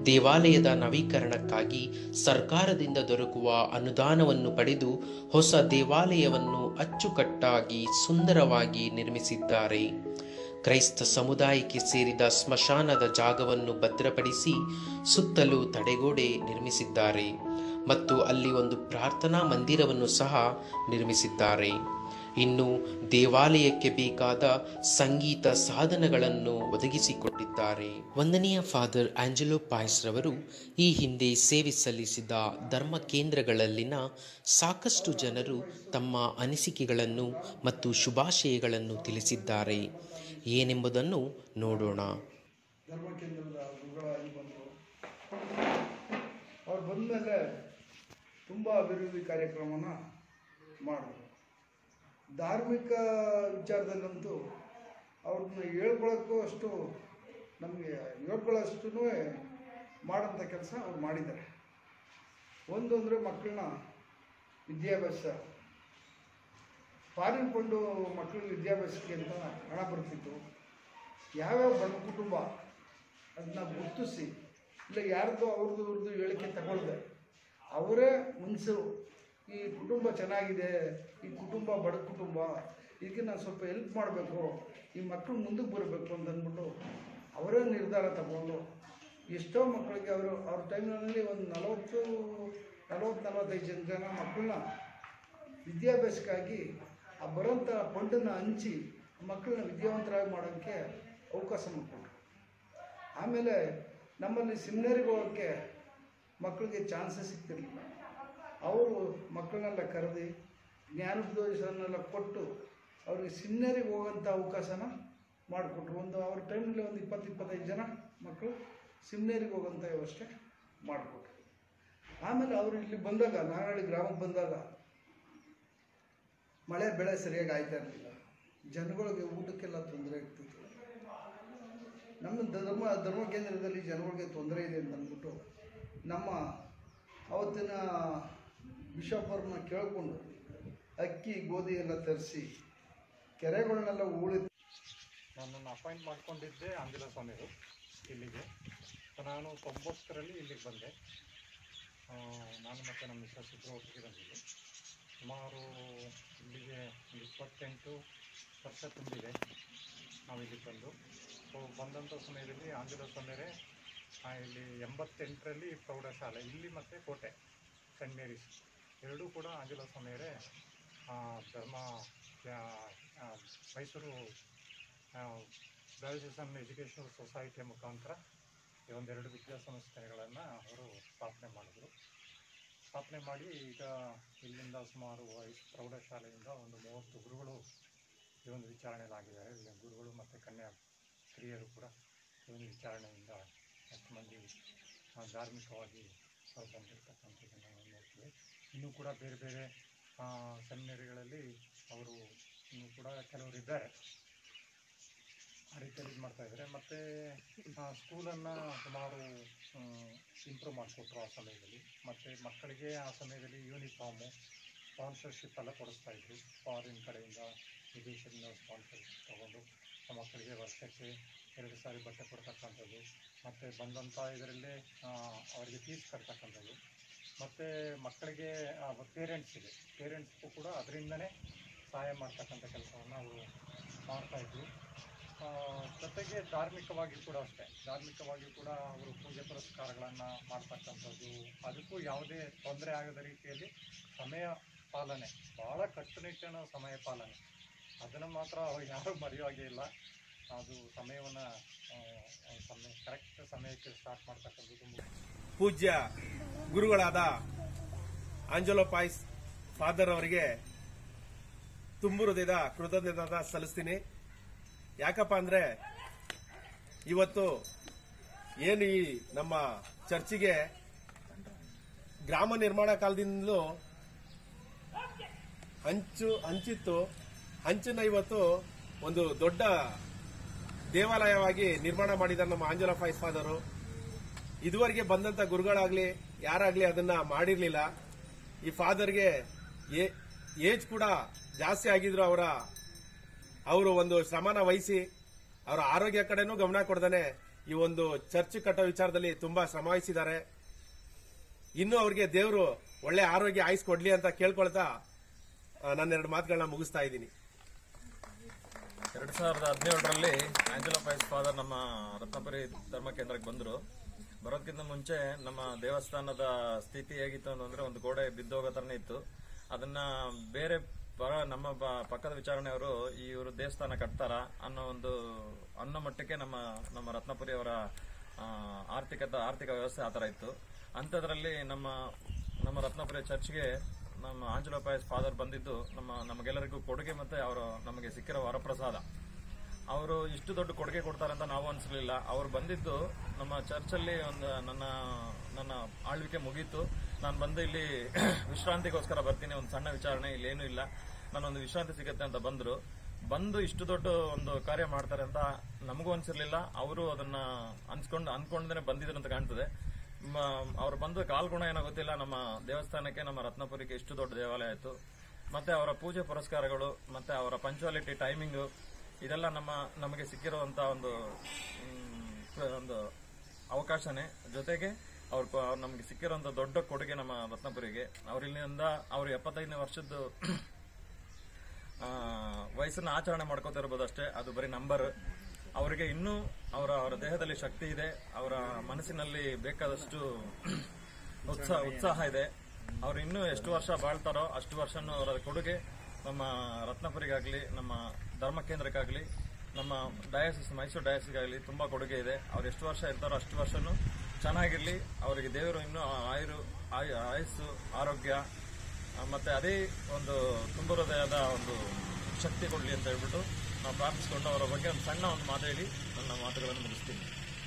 ದೇವಾಲಯದ ನವೀಕರಣಕ್ಕಾಗಿ ಸರ್ಕಾರದಿಂದ ದೊರಕುವ ಅನುದಾನವನ್ನು ಪಡೆದು ಹೊಸ ದೇವಾಲಯವನ್ನು ಅಚ್ಚುಕಟ್ಟಾಗಿ ಸುಂದರವಾಗಿ ನಿರ್ಮಿಸಿದ್ದಾರೆ ಕ್ರೈಸ್ತ ಸಮುದಾಯಕ್ಕೆ ಸೇರಿದ ಸ್ಮಶಾನದ ಜಾಗವನ್ನು ಭದ್ರಪಡಿಸಿ ಸುತ್ತಲೂ ತಡೆಗೋಡೆ ನಿರ್ಮಿಸಿದ್ದಾರೆ ಮತ್ತು ಅಲ್ಲಿ ಒಂದು ಪ್ರಾರ್ಥನಾ ಮಂದಿರವನ್ನು ಸಹ ನಿರ್ಮಿಸಿದ್ದಾರೆ ಇನ್ನು ದೇವಾಲಯಕ್ಕೆ ಬೇಕಾದ ಸಂಗೀತ ಸಾಧನಗಳನ್ನು ಒದಗಿಸಿಕೊಟ್ಟಿದ್ದಾರೆ ವಂದನೀಯ ಫಾದರ್ ಆಂಜಲೋ ಪಾಯ್ಸ್ ರವರು ಈ ಹಿಂದೆ ಸೇವೆ ಸಲ್ಲಿಸಿದ ಧರ್ಮ ಕೇಂದ್ರಗಳಲ್ಲಿನ ಸಾಕಷ್ಟು ಜನರು ತಮ್ಮ ಅನಿಸಿಕೆಗಳನ್ನು ಮತ್ತು ಶುಭಾಶಯಗಳನ್ನು ತಿಳಿಸಿದ್ದಾರೆ ಏನೆಂಬುದನ್ನು ನೋಡೋಣ ಧರ್ಮ ಕೇಂದ್ರದ ಗುರುಗಳಾಗಿ ಬಂದರು ಅವ್ರು ಬಂದಮೇಲೆ ತುಂಬ ಅಭಿವೃದ್ಧಿ ಕಾರ್ಯಕ್ರಮನ ಮಾಡಿದ್ರು ಧಾರ್ಮಿಕ ವಿಚಾರದಲ್ಲಂತೂ ಅವ್ರನ್ನ ಹೇಳ್ಕೊಳ್ಳೋಕ್ಕೂ ಅಷ್ಟು ನಮಗೆ ಹೇಳ್ಕೊಳ್ಳೋಷ್ಟು ಮಾಡೋಂಥ ಕೆಲಸ ಅವ್ರು ಮಾಡಿದ್ದಾರೆ ಒಂದು ಅಂದರೆ ಮಕ್ಕಳನ್ನ ವಿದ್ಯಾಭ್ಯಾಸ ಫಾರಿನ್ ಫಂಡು ಮಕ್ಕಳಿಗೆ ವಿದ್ಯಾಭ್ಯಾಸಕ್ಕೆ ಅಂತ ಹಣ ಬರ್ತಿತ್ತು ಯಾವ್ಯಾವ ಬಡ ಕುಟುಂಬ ಅದನ್ನ ಗುರ್ತಿಸಿ ಇಲ್ಲ ಯಾರ್ದು ಅವ್ರದ್ದು ಇವ್ರದ್ದು ಹೇಳಿಕೆ ತಗೊಳ್ದೆ ಅವರೇ ಮನಸ್ಸು ಈ ಕುಟುಂಬ ಚೆನ್ನಾಗಿದೆ ಈ ಕುಟುಂಬ ಬಡ ಕುಟುಂಬ ಇದಕ್ಕೆ ನಾನು ಸ್ವಲ್ಪ ಹೆಲ್ಪ್ ಮಾಡಬೇಕು ಈ ಮಕ್ಕಳು ಮುಂದಕ್ಕೆ ಬರಬೇಕು ಅಂತ ಅಂದ್ಬಿಟ್ಟು ಅವರೇ ನಿರ್ಧಾರ ತಗೊಂಡು ಎಷ್ಟೋ ಮಕ್ಕಳಿಗೆ ಅವರು ಅವ್ರ ಟೈಮ್ನಲ್ಲಿ ಒಂದು ನಲವತ್ತು ನಲವತ್ತು ನಲವತ್ತೈದು ಜನ ಜನ ಮಕ್ಕಳನ್ನ ವಿದ್ಯಾಭ್ಯಾಸಕ್ಕಾಗಿ ಆ ಬರೋಂಥ ಫಂಡನ್ನು ಹಂಚಿ ಮಕ್ಕಳನ್ನ ವಿದ್ಯಾವಂತರಾಗಿ ಮಾಡೋಕ್ಕೆ ಅವಕಾಶ ಮಾಡಿಕೊಟ್ರು ಆಮೇಲೆ ನಮ್ಮಲ್ಲಿ ಸಿಮ್ನರಿಗೆ ಹೋಗೋಕ್ಕೆ ಮಕ್ಕಳಿಗೆ ಚಾನ್ಸಸ್ ಸಿಗ್ತಿರ್ಲಿಲ್ಲ ಅವರು ಮಕ್ಕಳನ್ನೆಲ್ಲ ಕರೆದು ಜ್ಞಾನೋಪದೇಶನೆಲ್ಲ ಕೊಟ್ಟು ಅವ್ರಿಗೆ ಸಿಮ್ನರಿಗೆ ಹೋಗೋಂಥ ಅವಕಾಶನ ಮಾಡಿಕೊಟ್ರು ಒಂದು ಅವ್ರ ಟೈಮಲ್ಲಿ ಒಂದು ಇಪ್ಪತ್ತು ಇಪ್ಪತ್ತೈದು ಜನ ಮಕ್ಕಳು ಸಿಮ್ನೇರಿಗೆ ಹೋಗೋಂಥ ವ್ಯವಸ್ಥೆ ಮಾಡಿಕೊಟ್ರು ಆಮೇಲೆ ಅವರು ಇಲ್ಲಿ ಬಂದಾಗ ನಾರಾಯಣ ಗ್ರಾಮಕ್ಕೆ ಬಂದಾಗ ಮಳೆ ಬೆಳೆ ಸರಿಯಾಗಿ ಆಯ್ತಾ ಇರಲಿಲ್ಲ ಜನಗಳಿಗೆ ಊಟಕ್ಕೆಲ್ಲ ತೊಂದರೆ ಆಗ್ತಿತ್ತು ನಮ್ಮ ಧರ್ಮ ಧರ್ಮ ಕೇಂದ್ರದಲ್ಲಿ ಜನಗಳಿಗೆ ತೊಂದರೆ ಇದೆ ಅಂತ ಅಂದ್ಬಿಟ್ಟು ನಮ್ಮ ಅವತ್ತಿನ ಬಿಷಪ್ ಅವ್ರನ್ನ ಕೇಳಿಕೊಂಡು ಅಕ್ಕಿ ಗೋಧಿ ಎಲ್ಲ ತರಿಸಿ ಕೆರೆಗಳನ್ನೆಲ್ಲ ಉಳಿ ನನ್ನನ್ನು ಅಪಾಯಿಂಟ್ ಮಾಡ್ಕೊಂಡಿದ್ದೆ ಆಂಜನೇಯ ಸ್ವಾಮಿಗಳು ಇಲ್ಲಿಗೆ ಸೊ ನಾನು ತೊಂಬತ್ತರಲ್ಲಿ ಇಲ್ಲಿಗೆ ಬಂದೆ ಆ, ನಾನು ಮತ್ತು ನಮ್ಮ ಮಿಸ್ಸಸ್ ಇಬ್ಬರು ಒಟ್ಟಿಗೆ ಬಂದಿದ್ದೆ ಸುಮಾರು ಇಲ್ಲಿಗೆ ಒಂದು ಇಪ್ಪತ್ತೆಂಟು ವರ್ಷ ತುಂಬಿದೆ ನಾವು ಇಲ್ಲಿಗೆ ಬಂದು ಸೊ ಬಂದಂಥ ಸಮಯದಲ್ಲಿ ಆಂಜನೇಯ ಸ್ವಾಮಿಯರೇ ಆ, ಇಲ್ಲಿ ಎಂಬತ್ತೆಂಟರಲ್ಲಿ ಪ್ರೌಢಶಾಲೆ ಇಲ್ಲಿ ಮತ್ತು ಕೋಟೆ ಸೆಂಟ್ ಮೇರೀಸ್ ಎರಡೂ ಕೂಡ ಆಂಜನೇಯ ಸ್ವಾಮಿಯರೇ ಆ, ಧರ್ಮ ಆ, ಆ, ಮೈಸೂರು ವ್ಯಾಲಿಡೇಷನ್ ಎಜುಕೇಷನಲ್ ಸೊಸೈಟಿಯ ಮುಖಾಂತರ ಈ ಒಂದೆರಡು ವಿದ್ಯಾಸಂಸ್ಥೆಗಳನ್ನು ಅವರು ಸ್ಥಾಪನೆ ಮಾಡಿದರು ಸ್ಥಾಪನೆ ಮಾಡಿ ಈಗ ಇಲ್ಲಿಂದ ಸುಮಾರು ಐದು ಪ್ರೌಢಶಾಲೆಯಿಂದ ಒಂದು ಮೂವತ್ತು ಗುರುಗಳು ಈ ಒಂದು ವಿಚಾರಣೆಯಲ್ಲಾಗಿದ್ದಾರೆ ಇಲ್ಲಿ ಗುರುಗಳು ಮತ್ತು ಕನ್ಯಾ ಸ್ತ್ರೀಯರು ಕೂಡ ಈ ಒಂದು ವಿಚಾರಣೆಯಿಂದ ಎಷ್ಟು ಮಂದಿ ಆ, ಧಾರ್ಮಿಕವಾಗಿ ಅವ್ರು ಬಂದಿರತಕ್ಕಂಥದ್ದನ್ನು ನಾವು ನೋಡ್ತೀವಿ ಇನ್ನೂ ಕೂಡ ಬೇರೆ ಬೇರೆ ಸೆಮಿನರಿಗಳಲ್ಲಿ ಅವರು ಇನ್ನೂ ಕೂಡ ಕೆಲವರು ಇದ್ದಾರೆ ಆ ರೀತಿಯಲ್ಲಿ ಇದು ಮಾಡ್ತಾ ಇದ್ದಾರೆ ಮತ್ತು ಸ್ಕೂಲನ್ನು ಸುಮಾರು ಇಂಪ್ರೂವ್ ಮಾಡಿಕೊಟ್ರು ಆ ಸಮಯದಲ್ಲಿ ಮತ್ತು ಮಕ್ಕಳಿಗೆ ಆ ಸಮಯದಲ್ಲಿ ಯೂನಿಫಾರ್ಮು ಸ್ಪಾನ್ಸರ್ಶಿಪ್ ಎಲ್ಲ ಕೊಡಿಸ್ತಾ ಇದ್ರು ಫಾರಿನ್ ಕಡೆಯಿಂದ ವಿದೇಶದಿಂದ ಸ್ಪಾನ್ಸರ್ಶಿಪ್ ತೊಗೊಂಡು ಆ ಮಕ್ಕಳಿಗೆ ವರ್ಷಕ್ಕೆ ಎರಡು ಸಾರಿ ಬಟ್ಟೆ ಕೊಡ್ತಕ್ಕಂಥದ್ದು ಮತ್ತು ಬಂದಂಥ ಇದರಲ್ಲೇ ಆ, ಅವರಿಗೆ ಫೀಸ್ ಕಟ್ತಕ್ಕಂಥದ್ದು ಮತ್ತು ಮಕ್ಕಳಿಗೆ ಪೇರೆಂಟ್ಸಿಗೆ ಪೇರೆಂಟ್ಸ್ಗೂ ಕೂಡ ಅದರಿಂದನೇ ಸಹಾಯ ಮಾಡ್ತಕ್ಕಂಥ ಕೆಲಸವನ್ನು ಅವರು ಮಾಡ್ತಾಯಿದ್ರು ಆ, ಜೊತೆಗೆ ಧಾರ್ಮಿಕವಾಗಿ ಕೂಡ ಅಷ್ಟೇ ಧಾರ್ಮಿಕವಾಗಿ ಕೂಡ ಅವರು ಪೂಜೆ ಪುರಸ್ಕಾರಗಳನ್ನು ಮಾಡ್ತಕ್ಕಂಥದ್ದು ಅದಕ್ಕೂ ಯಾವುದೇ ತೊಂದರೆ ಆಗದ ರೀತಿಯಲ್ಲಿ ಸಮಯ ಪಾಲನೆ ಭಾಳ ಕಟ್ಟುನಿಟ್ಟಿನ ಸಮಯ ಪಾಲನೆ ಅದನ್ನು ಮಾತ್ರ ಅವ್ರು ಯಾರೂ ಮರೆಯುವಾಗೆ ಇಲ್ಲ ಅದು ಸಮಯವನ್ನು ಸಮಯ ಕರೆಕ್ಟ್ ಸಮಯಕ್ಕೆ ಸ್ಟಾರ್ಟ್ ಮಾಡ್ತಕ್ಕಂಥದ್ದು ತುಂಬ ಪೂಜ್ಯ ಗುರುಗಳಾದ ಆಂಜಲೋ ಪಾಯ್ಸ್ ಫಾದರ್ ಅವರಿಗೆ ತುಂಬು ಹೃದಯದ ಕೃತಜ್ಞತೆ ಸಲ್ಲಿಸ್ತೀನಿ ಯಾಕಪ್ಪ ಅಂದ್ರೆ ಇವತ್ತು ಏನು ಈ ನಮ್ಮ ಚರ್ಚಿಗೆ ಗ್ರಾಮ ನಿರ್ಮಾಣ ಕಾಲದಿಂದಲೂ ಹಂಚು ಹಂಚಿತ್ತು ಹಂಚನ್ನ ಇವತ್ತು ಒಂದು ದೊಡ್ಡ ದೇವಾಲಯವಾಗಿ ನಿರ್ಮಾಣ ಮಾಡಿದ್ದಾರೆ ನಮ್ಮ ಆಂಜಲ ಫೈಸ್ ಫಾದರು ಇದುವರೆಗೆ ಬಂದಂತ ಗುರುಗಳಾಗ್ಲಿ ಯಾರಾಗ್ಲಿ ಅದನ್ನ ಮಾಡಿರ್ಲಿಲ್ಲ ಈ ಫಾದರ್ಗೆ ಏಜ್ ಕೂಡ ಜಾಸ್ತಿ ಆಗಿದ್ರು ಅವರ ಅವರು ಒಂದು ಶ್ರಮನ ವಹಿಸಿ ಅವರ ಆರೋಗ್ಯ ಕಡೆನೂ ಗಮನ ಕೊಡ್ದಾನೆ ಈ ಒಂದು ಚರ್ಚ್ ಕಟ್ಟೋ ವಿಚಾರದಲ್ಲಿ ತುಂಬಾ ಶ್ರಮ ವಹಿಸಿದ್ದಾರೆ ಇನ್ನು ಅವ್ರಿಗೆ ದೇವರು ಒಳ್ಳೆ ಆರೋಗ್ಯ ಆಯುಸ್ ಕೊಡ್ಲಿ ಅಂತ ಕೇಳ್ಕೊಳ್ತಾ ಆ, ನನ್ನ ಎರಡು ಮಾತುಗಳನ್ನ ಮುಗಿಸ್ತಾ ಇದ್ದೀನಿ ಎರಡು ಸಾವಿರದ ಹದಿನೇಳರಲ್ಲಿ ಆಂಜಲೋ ಪೈಸ್ ಫಾದರ್ ನಮ್ಮ ರತ್ನಪುರಿ ಧರ್ಮ ಕೇಂದ್ರಕ್ಕೆ ಬಂದರು ಬರೋದಕ್ಕಿಂತ ಮುಂಚೆ ನಮ್ಮ ದೇವಸ್ಥಾನದ ಸ್ಥಿತಿ ಹೇಗಿತ್ತು ಅಂತಂದ್ರೆ ಒಂದು ಗೋಡೆ ಬಿದ್ದೋಗೋ ಥರನೇ ಇತ್ತು ಅದನ್ನ ಬೇರೆ ಪರ ನಮ್ಮ ಬ- ಪಕ್ಕದ ವಿಚಾರಣೆಯವರು ಈ ಇವರು ದೇವಸ್ಥಾನ ಕಟ್ತಾರ ಅನ್ನೋ ಒಂದು ಅನ್ನೋ ಮಟ್ಟಕ್ಕೆ ನಮ್ಮ ನಮ್ಮ ರತ್ನಪುರಿ ಅವರ ಆ, ಆರ್ಥಿಕತೆ ಆರ್ಥಿಕ ವ್ಯವಸ್ಥೆ ಆ ಥರ ಇತ್ತು ಅಂಥದ್ರಲ್ಲಿ ನಮ್ಮ ನಮ್ಮ ರತ್ನಪುರಿ ಚರ್ಚ್ಗೆ ನಮ್ಮ ಆಂಜಲೋಪಾಯಸ್ ಫಾದರ್ ಬಂದಿದ್ದು ನಮ್ಮ ನಮಗೆಲ್ಲರಿಗೂ ಕೊಡುಗೆ ಮತ್ತೆ ಅವರು ನಮಗೆ ಸಿಕ್ಕಿರೋ ವರಪ್ರಸಾದ ಅವರು ಇಷ್ಟು ದೊಡ್ಡ ಕೊಡುಗೆ ಕೊಡ್ತಾರೆ ಅಂತ ನಾವು ಅನ್ಸಲಿಲ್ಲ ಅವ್ರು ಬಂದಿದ್ದು ನಮ್ಮ ಚರ್ಚಲ್ಲಿ ಒಂದು ನನ್ನ ನನ್ನ ಆಳ್ವಿಕೆ ಮುಗೀತು ನಾನು ಬಂದು ಇಲ್ಲಿ ವಿಶ್ರಾಂತಿಗೋಸ್ಕರ ಬರ್ತೀನಿ ಒಂದು ಸಣ್ಣ ವಿಚಾರಣೆ ಇಲ್ಲಿ ಏನೂ ಇಲ್ಲ ನಾನೊಂದು ವಿಶ್ರಾಂತಿ ಸಿಗುತ್ತೆ ಅಂತ ಬಂದರು ಬಂದು ಇಷ್ಟು ದೊಡ್ಡ ಒಂದು ಕಾರ್ಯ ಮಾಡ್ತಾರೆ ಅಂತ ನಮಗೂ ಅನ್ಸಿರ್ಲಿಲ್ಲ ಅವರು ಅದನ್ನ ಅನ್ಸ್ಕೊಂಡು ಅನ್ಕೊಂಡೇ ಬಂದಿದ್ರು ಅಂತ ಕಾಣ್ತದೆ ಮ- ಅವ್ರು ಬಂದು ಕಾಲ್ಗುಣ ಏನೋ ಗೊತ್ತಿಲ್ಲ ನಮ್ಮ ದೇವಸ್ಥಾನಕ್ಕೆ ನಮ್ಮ ರತ್ನಪುರಿಗೆ ಇಷ್ಟು ದೊಡ್ಡ ದೇವಾಲಯ ಆಯಿತು ಮತ್ತೆ ಅವರ ಪೂಜೆ ಪುರಸ್ಕಾರಗಳು ಮತ್ತೆ ಅವರ ಪಂಚುವಾಲಿಟಿ ಟೈಮಿಂಗು ಇದೆಲ್ಲ ನಮ್ಮ ನಮಗೆ ಸಿಕ್ಕಿರುವಂತ ಒಂದು ಮ್, ಒಂದು ಅವಕಾಶನೇ ಜೊತೆಗೆ ಅವ್ರ ಅವ್ರು ನಮಗೆ ಸಿಕ್ಕಿರುವಂತ ದೊಡ್ಡ ಕೊಡುಗೆ ನಮ್ಮ ರತ್ನಪುರಿಗೆ ಅವ್ರ ಇಲ್ಲಿಂದ ಅವ್ರ ಎಪ್ಪತ್ತೈದನೇ ವರ್ಷದ್ದು ಆ, ವಯಸ್ಸನ್ನ ಆಚರಣೆ ಮಾಡ್ಕೋತಿರ್ಬೋದು ಅಷ್ಟೇ ಅದು ಬರೀ ನಂಬರ್ ಅವರಿಗೆ ಇನ್ನೂ ಅವರ ಅವರ ದೇಹದಲ್ಲಿ ಶಕ್ತಿ ಇದೆ ಅವರ ಮನಸ್ಸಿನಲ್ಲಿ ಬೇಕಾದಷ್ಟು ಉತ್ಸಾಹ ಉತ್ಸಾಹ ಇದೆ ಅವ್ರು ಇನ್ನೂ ಎಷ್ಟು ವರ್ಷ ಬಾಳ್ತಾರೋ ಅಷ್ಟು ವರ್ಷನೂ ಅವರ ಕೊಡುಗೆ ನಮ್ಮ ರತ್ನಪುರಿಗಾಗ್ಲಿ ನಮ್ಮ ಧರ್ಮ ಕೇಂದ್ರಕ್ಕಾಗ್ಲಿ ನಮ್ಮ ಡಯಾಸಿಸ್ ಮೈಸೂರು ಡಯಾಸಿಸ್ಗಾಗಲಿ ತುಂಬಾ ಕೊಡುಗೆ ಇದೆ ಅವ್ರು ಎಷ್ಟು ವರ್ಷ ಇರ್ತಾರೋ ಅಷ್ಟು ವರ್ಷನೂ ಚೆನ್ನಾಗಿರ್ಲಿ ಅವರಿಗೆ ದೇವರು ಇನ್ನೂ ಆಯುರು ಆಯು ಆಯಸ್ಸು ಆರೋಗ್ಯ ಆ, ಮತ್ತೆ ಅದೇ ಒಂದು ತುಂಬ ಹೃದಯದ ಒಂದು ಶಕ್ತಿ ಕೊಡಲಿ ಅಂತ ಹೇಳ್ಬಿಟ್ಟು ನಾವು ಪ್ರಾರ್ಥಿಸ್ಕೊಂಡು ಅವರ ಬಗ್ಗೆ ಒಂದು ಸಣ್ಣ ಒಂದು ಮಾತು ಹೇಳಿ ನನ್ನ ಮಾತುಗಳನ್ನು ಮುಗಿಸ್ತೀನಿ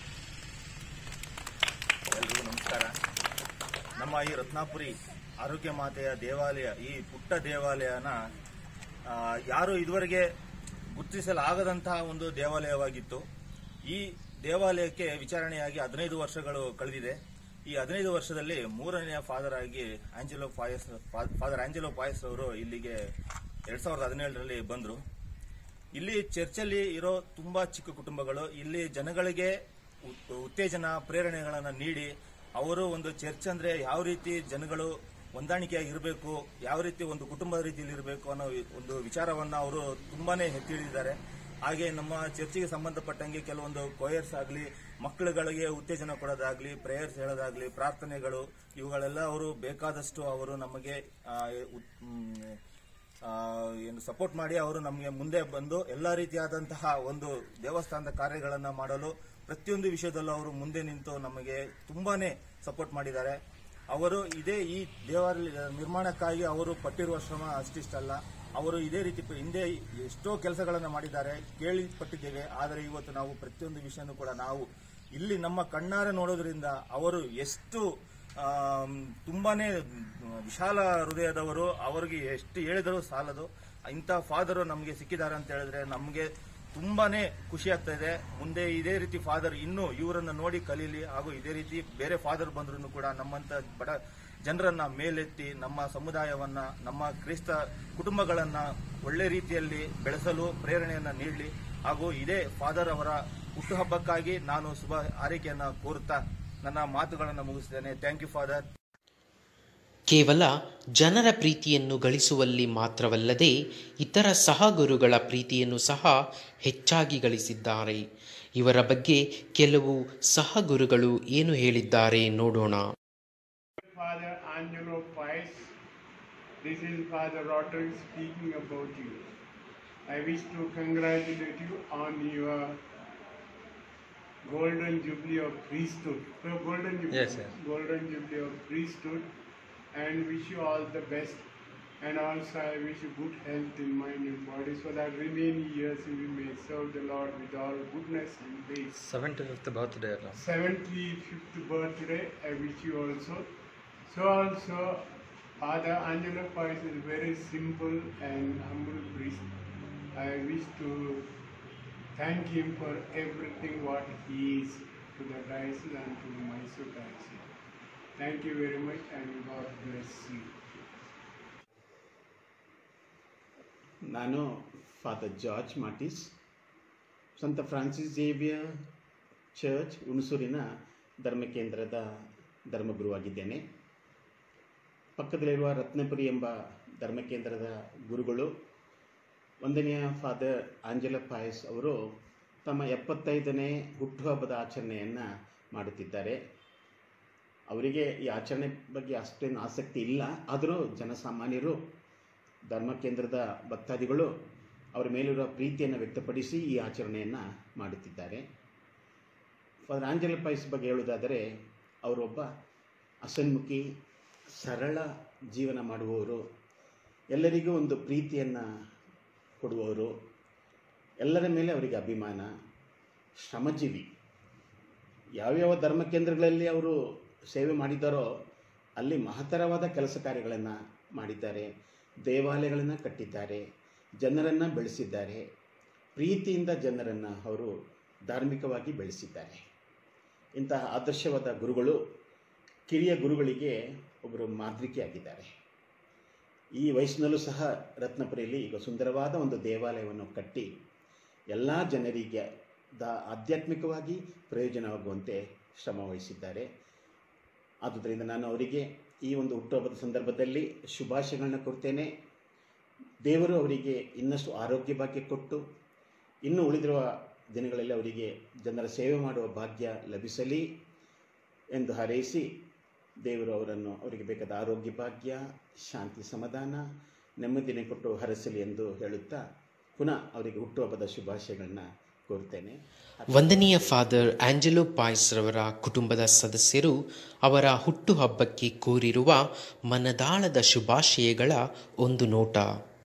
ಎಲ್ರಿಗೂ ನಮಸ್ಕಾರ ನಮ್ಮ ಈ ರತ್ನಾಪುರಿ ಆರೋಗ್ಯ ಮಾತೆಯ ದೇವಾಲಯ ಈ ಪುಟ್ಟ ದೇವಾಲಯನ ಆ, ಯಾರು ಇದುವರೆಗೆ ಗುರುತಿಸಲಾಗದಂತಹ ಒಂದು ದೇವಾಲಯವಾಗಿತ್ತು ಈ ದೇವಾಲಯಕ್ಕೆ ವಿಚಾರಣೆಯಾಗಿ ಹದಿನೈದು ವರ್ಷಗಳು ಕಳೆದಿದೆ ಈ ಹದಿನೈದು ವರ್ಷದಲ್ಲಿ ಮೂರನೆಯ ಫಾದರ್ ಆಗಿ Angelo Pais Father Angelo Pais ಅವರು ಇಲ್ಲಿಗೆ ಎರಡ್ ಸಾವಿರದ ಹದಿನೇಳರಲ್ಲಿ ಬಂದರು ಇಲ್ಲಿ ಚರ್ಚಲ್ಲಿ ಇರೋ ತುಂಬಾ ಚಿಕ್ಕ ಕುಟುಂಬಗಳು ಇಲ್ಲಿ ಜನಗಳಿಗೆ ಉ- ಉತ್ತೇಜನ ಪ್ರೇರಣೆಗಳನ್ನ ನೀಡಿ ಅವರು ಒಂದು ಚರ್ಚ್ ಅಂದ್ರೆ ಯಾವ ರೀತಿ ಜನಗಳು ಹೊಂದಾಣಿಕೆಯಾಗಿ ಇರಬೇಕು ಯಾವ ರೀತಿ ಒಂದು ಕುಟುಂಬದ ರೀತಿಯಲ್ಲಿ ಇರಬೇಕು ಅನ್ನೋ ವಿ- ಒಂದು ವಿಚಾರವನ್ನ ಅವರು ತುಂಬಾನೇ ಎತ್ತಿ ಹಿಡಿದಿದ್ದಾರೆ ಹಾಗೆ ನಮ್ಮ ಚರ್ಚಿಗೆ ಸಂಬಂಧಪಟ್ಟಂಗೆ ಕೆಲವೊಂದು ಕೊಯರ್ಸ್ ಆಗಲಿ ಮಕ್ಕಳುಗಳಿಗೆ ಉತ್ತೇಜನ ಕೊಡೋದಾಗ್ಲಿ ಪ್ರೇಯರ್ಸ್ ಹೇಳೋದಾಗ್ಲಿ ಪ್ರಾರ್ಥನೆಗಳು ಇವುಗಳೆಲ್ಲ ಅವರು ಬೇಕಾದಷ್ಟು ಅವರು ನಮಗೆ ಆ, ಉತ್- ಮ್, ಆ, ಏನು ಸಪೋರ್ಟ್ ಮಾಡಿ ಅವರು ನಮಗೆ ಮುಂದೆ ಬಂದು ಎಲ್ಲ ರೀತಿಯಾದಂತಹ ಒಂದು ದೇವಸ್ಥಾನದ ಕಾರ್ಯಗಳನ್ನ ಮಾಡಲು ಪ್ರತಿಯೊಂದು ವಿಷಯದಲ್ಲೂ ಅವರು ಮುಂದೆ ನಿಂತು ನಮಗೆ ತುಂಬಾನೇ ಸಪೋರ್ಟ್ ಮಾಡಿದ್ದಾರೆ ಅವರು ಇದೇ ಈ ದೇವಾಲಯ ನಿರ್ಮಾಣಕ್ಕಾಗಿ ಅವರು ಪಟ್ಟಿರುವ ಶ್ರಮ ಅಷ್ಟಿಷ್ಟಲ್ಲ ಅವರು ಇದೇ ರೀತಿ ಪ- ಹಿಂದೆ ಎಷ್ಟೋ ಕೆಲಸಗಳನ್ನು ಮಾಡಿದ್ದಾರೆ ಕೇಳಿಪಟ್ಟಿದ್ದೇವೆ ಆದರೆ ಇವತ್ತು ನಾವು ಪ್ರತಿಯೊಂದು ವಿಷಯನೂ ಕೂಡ ನಾವು ಇಲ್ಲಿ ನಮ್ಮ ಕಣ್ಣಾರೆ ನೋಡೋದ್ರಿಂದ ಅವರು ಎಷ್ಟು ಆಮ್, ತುಂಬಾನೇ ವಿಶಾಲ ಹೃದಯದವರು ಅವರಿಗೆ ಎಷ್ಟು ಹೇಳಿದರೂ ಸಾಲದು ಇಂಥ ಫಾದರು ನಮಗೆ ಸಿಕ್ಕಿದ್ದಾರೆ ಅಂತ ಹೇಳಿದ್ರೆ ನಮಗೆ ತುಂಬಾನೇ ಖುಷಿ ಆಗ್ತಾ ಇದೆ ಮುಂದೆ ಇದೇ ರೀತಿ ಫಾದರ್ ಇನ್ನೂ ಇವರನ್ನ ನೋಡಿ ಕಲೀಲಿ ಹಾಗೂ ಇದೇ ರೀತಿ ಬೇರೆ ಫಾದರ್ ಬಂದ್ರು ಕೂಡ ನಮ್ಮಂತ ಬಡ ಜನರನ್ನ ಮೇಲೆತ್ತಿ ನಮ್ಮ ಸಮುದಾಯವನ್ನ ನಮ್ಮ ಕ್ರೈಸ್ತ ಕುಟುಂಬಗಳನ್ನ ಒಳ್ಳೆ ರೀತಿಯಲ್ಲಿ ಬೆಳೆಸಲು ಪ್ರೇರಣೆಯನ್ನ ನೀಡಲಿ ಹಾಗೂ ಇದೇ ಫಾದರ್ ಅವರ ಹುಟ್ಟುಹಬ್ಬಕ್ಕಾಗಿ ನಾನು ಶುಭ ಹಾರೈಕೆಯನ್ನ ಕೋರುತ್ತಾ ನನ್ನ ಮಾತುಗಳನ್ನು ಮುಗಿಸ್ತೇನೆ ಥ್ಯಾಂಕ್ ಯು ಫಾದರ್ ಕೇವಲ ಜನರ ಪ್ರೀತಿಯನ್ನು ಗಳಿಸುವಲ್ಲಿ ಮಾತ್ರವಲ್ಲದೆ ಇತರ ಸಹಗುರುಗಳ ಪ್ರೀತಿಯನ್ನು ಸಹ ಹೆಚ್ಚಾಗಿ ಗಳಿಸಿದ್ದಾರೆ ಇವರ ಬಗ್ಗೆ ಕೆಲವು ಸಹಗುರುಗಳು ಏನು ಹೇಳಿದ್ದಾರೆ ನೋಡೋಣ Father Angelo Pies. This is Father Roderick speaking about you. I wish to congratulate you on your golden jubilee of priesthood. No, golden jubilee. Yes, yes. Golden jubilee of priesthood, and wish you all the best. And also, I wish you good health in mind and body, so that remaining years you may serve the Lord with all goodness and grace. Seventy fifth birthday ಅಲ್ಲ 75th birthday, I wish you also. So also, Father Angelo Pais is very simple and humble priest. I wish to thank him for everything what he is to the diocese and to Mysore diocese. Thank you very much and God bless you. ನಾನು Father George Mathias ಸಂತ Francis Xavier church ಹುಣಸೂರಿನ ಧರ್ಮಕೇಂದ್ರದ ಧರ್ಮಗುರುವಾಗಿದ್ದೇನೆ ಪಕ್ಕದಲ್ಲಿರುವ ರತ್ನಪುರಿ ಎಂಬ ಧರ್ಮಕೇಂದ್ರದ ಗುರುಗಳು ಒಂದನೆಯ father ಆಂಜಲ Pais ಅವರು ತಮ್ಮ ಎಪ್ಪತ್ತೈದನೇ ಹುಟ್ಟುಹಬ್ಬದ ಆಚರಣೆಯನ್ನು ಮಾಡುತ್ತಿದ್ದಾರೆ ಅವರಿಗೆ ಈ ಆಚರಣೆ ಬಗ್ಗೆ ಅಷ್ಟೇನು ಆಸಕ್ತಿ ಇಲ್ಲ ಆದರೂ ಜನಸಾಮಾನ್ಯರು ಧರ್ಮಕೇಂದ್ರದ ಭಕ್ತಾದಿಗಳು ಅವರ ಮೇಲಿರುವ ಪ್ರೀತಿಯನ್ನು ವ್ಯಕ್ತಪಡಿಸಿ ಈ ಆಚರಣೆಯನ್ನು ಮಾಡುತ್ತಿದ್ದಾರೆ ಫಾದರ್ ಆಂಜಲ ಪಾಯಸ್ ಬಗ್ಗೆ ಹೇಳುವುದಾದರೆ ಅವರೊಬ್ಬ ಹಸನ್ಮುಖಿ ಸರಳ ಜೀವನ ಮಾಡುವವರು ಎಲ್ಲರಿಗೂ ಒಂದು ಪ್ರೀತಿಯನ್ನು ಕೊಡುವವರು ಎಲ್ಲರ ಮೇಲೆ ಅವರಿಗೆ ಅಭಿಮಾನ ಶ್ರಮಜೀವಿ ಯಾವ್ಯಾವ ಧರ್ಮ ಕೇಂದ್ರಗಳಲ್ಲಿ ಅವರು ಸೇವೆ ಮಾಡಿದ್ದಾರೋ ಅಲ್ಲಿ ಮಹತ್ತರವಾದ ಕೆಲಸ ಕಾರ್ಯಗಳನ್ನು ಮಾಡಿದ್ದಾರೆ ದೇವಾಲಯಗಳನ್ನು ಕಟ್ಟಿದ್ದಾರೆ ಜನರನ್ನು ಬೆಳೆಸಿದ್ದಾರೆ ಪ್ರೀತಿಯಿಂದ ಜನರನ್ನು ಅವರು ಧಾರ್ಮಿಕವಾಗಿ ಬೆಳೆಸಿದ್ದಾರೆ ಇಂತಹ ಆದರ್ಶವಾದ ಗುರುಗಳು ಕಿರಿಯ ಗುರುಗಳಿಗೆ ಒಬ್ಬರು ಮಾದರಿಕೆಯಾಗಿದ್ದಾರೆ ಈ ವಯಸ್ಸಿನಲ್ಲೂ ಸಹ ರತ್ನಪುರಿಯಲ್ಲಿ ಈಗ ಸುಂದರವಾದ ಒಂದು ದೇವಾಲಯವನ್ನು ಕಟ್ಟಿ ಎಲ್ಲ ಜನರಿಗೆ ದ ಆಧ್ಯಾತ್ಮಿಕವಾಗಿ ಪ್ರಯೋಜನವಾಗುವಂತೆ ಶ್ರಮ ವಹಿಸಿದ್ದಾರೆ ಆದುದರಿಂದ ನಾನು ಅವರಿಗೆ ಈ ಒಂದು ಹುಟ್ಟುಹಬ್ಬದ ಸಂದರ್ಭದಲ್ಲಿ ಶುಭಾಶಯಗಳನ್ನ ಕೊಡ್ತೇನೆ ದೇವರು ಅವರಿಗೆ ಇನ್ನಷ್ಟು ಆರೋಗ್ಯ ಭಾಗ್ಯ ಕೊಟ್ಟು ಇನ್ನು ಉಳಿದಿರುವ ದಿನಗಳಲ್ಲಿ ಅವರಿಗೆ ಜನರ ಸೇವೆ ಮಾಡುವ ಭಾಗ್ಯ ಲಭಿಸಲಿ ಎಂದು ಹಾರೈಸಿ ದೇವರು ಅವರನ್ನು ಅವರಿಗೆ ಬೇಕಾದ ಆರೋಗ್ಯ ಭಾಗ್ಯ ಶಾಂತಿ ಸಮಾಧಾನ ನೆಮ್ಮದಿನೇ ಕೊಟ್ಟು ಹರಸಲಿ ಎಂದು ಹೇಳುತ್ತಾ ಪುನಃ ಅವರಿಗೆ ಹುಟ್ಟುಹಬ್ಬದ ಶುಭಾಶಯಗಳನ್ನ ಕೋರ್ತೇನೆ ವಂದನೀಯ ಫಾದರ್ ಆಂಜೆಲೋ ಪಾಯ್ಸ್ ರವರ ಕುಟುಂಬದ ಸದಸ್ಯರು ಅವರ ಹುಟ್ಟುಹಬ್ಬಕ್ಕೆ ಕೋರಿರುವ ಮನದಾಳದ ಶುಭಾಶಯಗಳ ಒಂದು ನೋಟ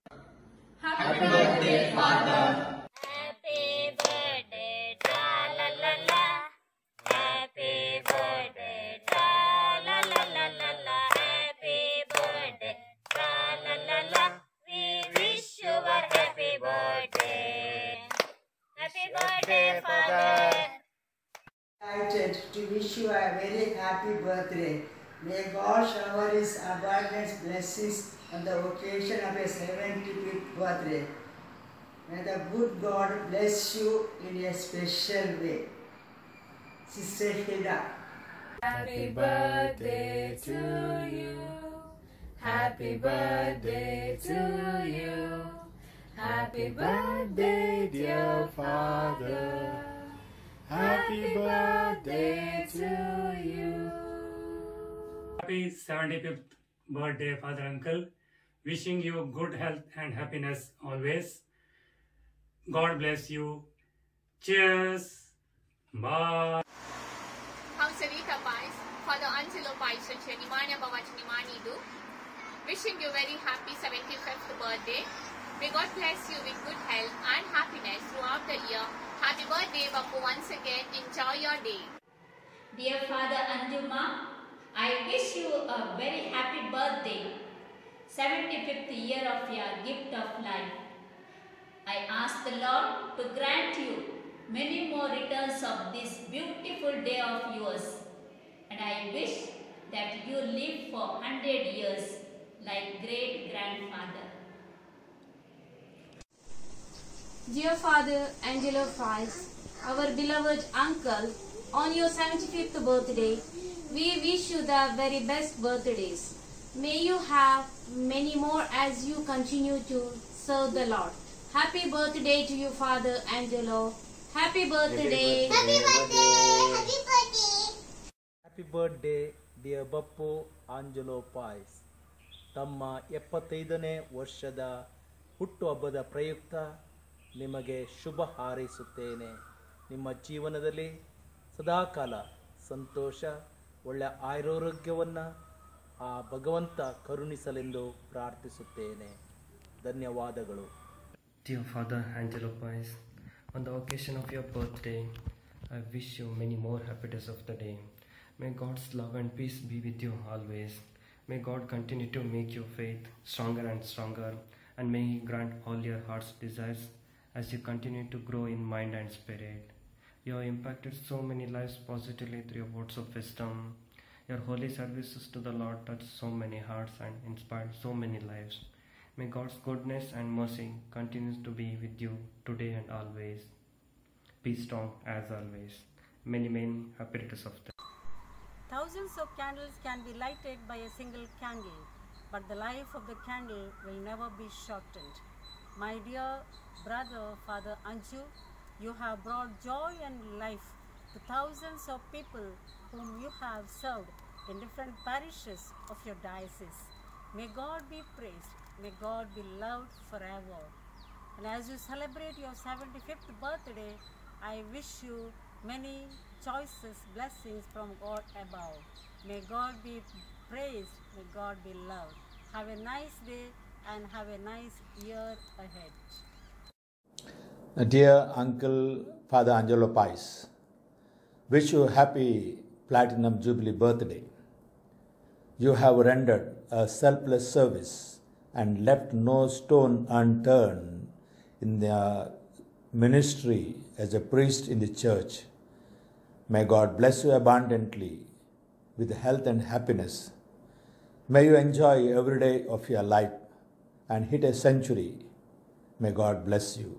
excited to wish you a very happy birthday. May God shower His abundant blessings on the occasion of your 75th birthday. May the good God bless you in a special way. Sister Hilda. Happy birthday to you. Happy birthday to you. Happy birthday, dear Father. Happy birthday to you. Happy 75th birthday, Father Uncle. Wishing you good health and happiness always. God bless you. Cheers. Bye. Hausalita Pais, Father Angelo Pais and Shanimania Bavachinimanidu. Wishing you very happy 75th birthday. May God bless you with good health and happiness throughout the year. Happy birthday, Bapu, once again. Enjoy your day. Dear Father Anjuma, I wish you a very happy birthday, 75th year of your gift of life. I ask the Lord to grant you many more returns of this beautiful day of yours. And I wish that you live for 100 years like great grandfather. Dear Father Angelo Fries, our beloved uncle, on your 75th birthday, we wish you the very best birthdays. May you have many more as you continue to serve the Lord. Happy birthday to you, Father Angelo. Happy birthday. Happy birthday. Happy birthday. Happy birthday dear Bappu Angelo Pais ತಮ್ಮ ಎಪ್ಪತ್ತೈದನೇ ವರ್ಷದ ಹುಟ್ಟುಹಬ್ಬದ ಪ್ರಯುಕ್ತ ನಿಮಗೆ ಶುಭ ಹಾರೈಸುತ್ತೇನೆ ನಿಮ್ಮ ಜೀವನದಲ್ಲಿ ಸದಾಕಾಲ ಸಂತೋಷ ಒಳ್ಳೆಯ ಆರೋಗ್ಯವನ್ನು ಆ ಭಗವಂತ ಕರುಣಿಸಲೆಂದು ಪ್ರಾರ್ಥಿಸುತ್ತೇನೆ ಧನ್ಯವಾದಗಳು Dear Father Angelo Pies, on the occasion of your birthday, I wish you many more happy days of the day. May God's love and peace be with you always. May God continue to make your faith stronger and stronger, and may He grant all your heart's desires as you continue to grow in mind and spirit. You have impacted so many lives positively through your words of wisdom. Your holy services to the Lord touched so many hearts and inspired so many lives. May God's goodness and mercy continues to be with you today and always. Be strong as always. many, many happy returns of the Thousands of candles can be lighted by a single candle, but the life of the candle will never be shortened. My dear brother, Father Anju, you have brought joy and life to thousands of people whom you have served in different parishes of your diocese. May God be praised, may God be loved forever. And as you celebrate your 75th birthday, I wish you many choicest blessings from God above. May God be praised, may God be loved. Have a nice day and have a nice year ahead. Dear Uncle Father Angelo Pais, wish you a happy Platinum Jubilee birthday. You have rendered a selfless service and left no stone unturned in the ministry as a priest in the church. May God bless you abundantly with health and happiness. May you enjoy every day of your life and hit a century. May God bless you.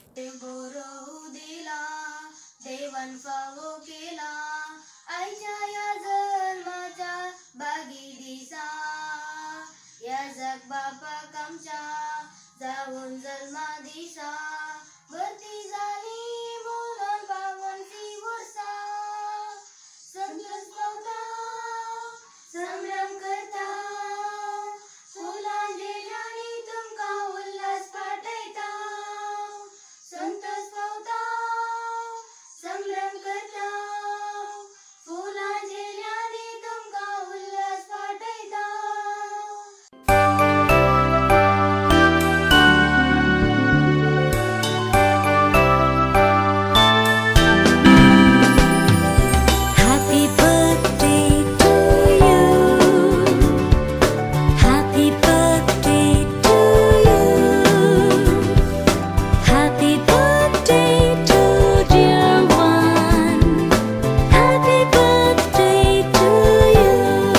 दिला देवन फावो केला आईच्या या जन्माच्या बागी दिसा या जग बापा कमच्या जाऊन जन्मा दिसा भरती झाली बोलून बावनची वर्षा संतोष पावता संभ्रम करता फुलांजली तुमका उल्हास पाठयता संतोष पावता संभ्रम करता फुलांजली तुमका उल्हास पाठयता Happy birthday to you. Happy birthday to you. Happy birthday to dear one. Happy birthday to you.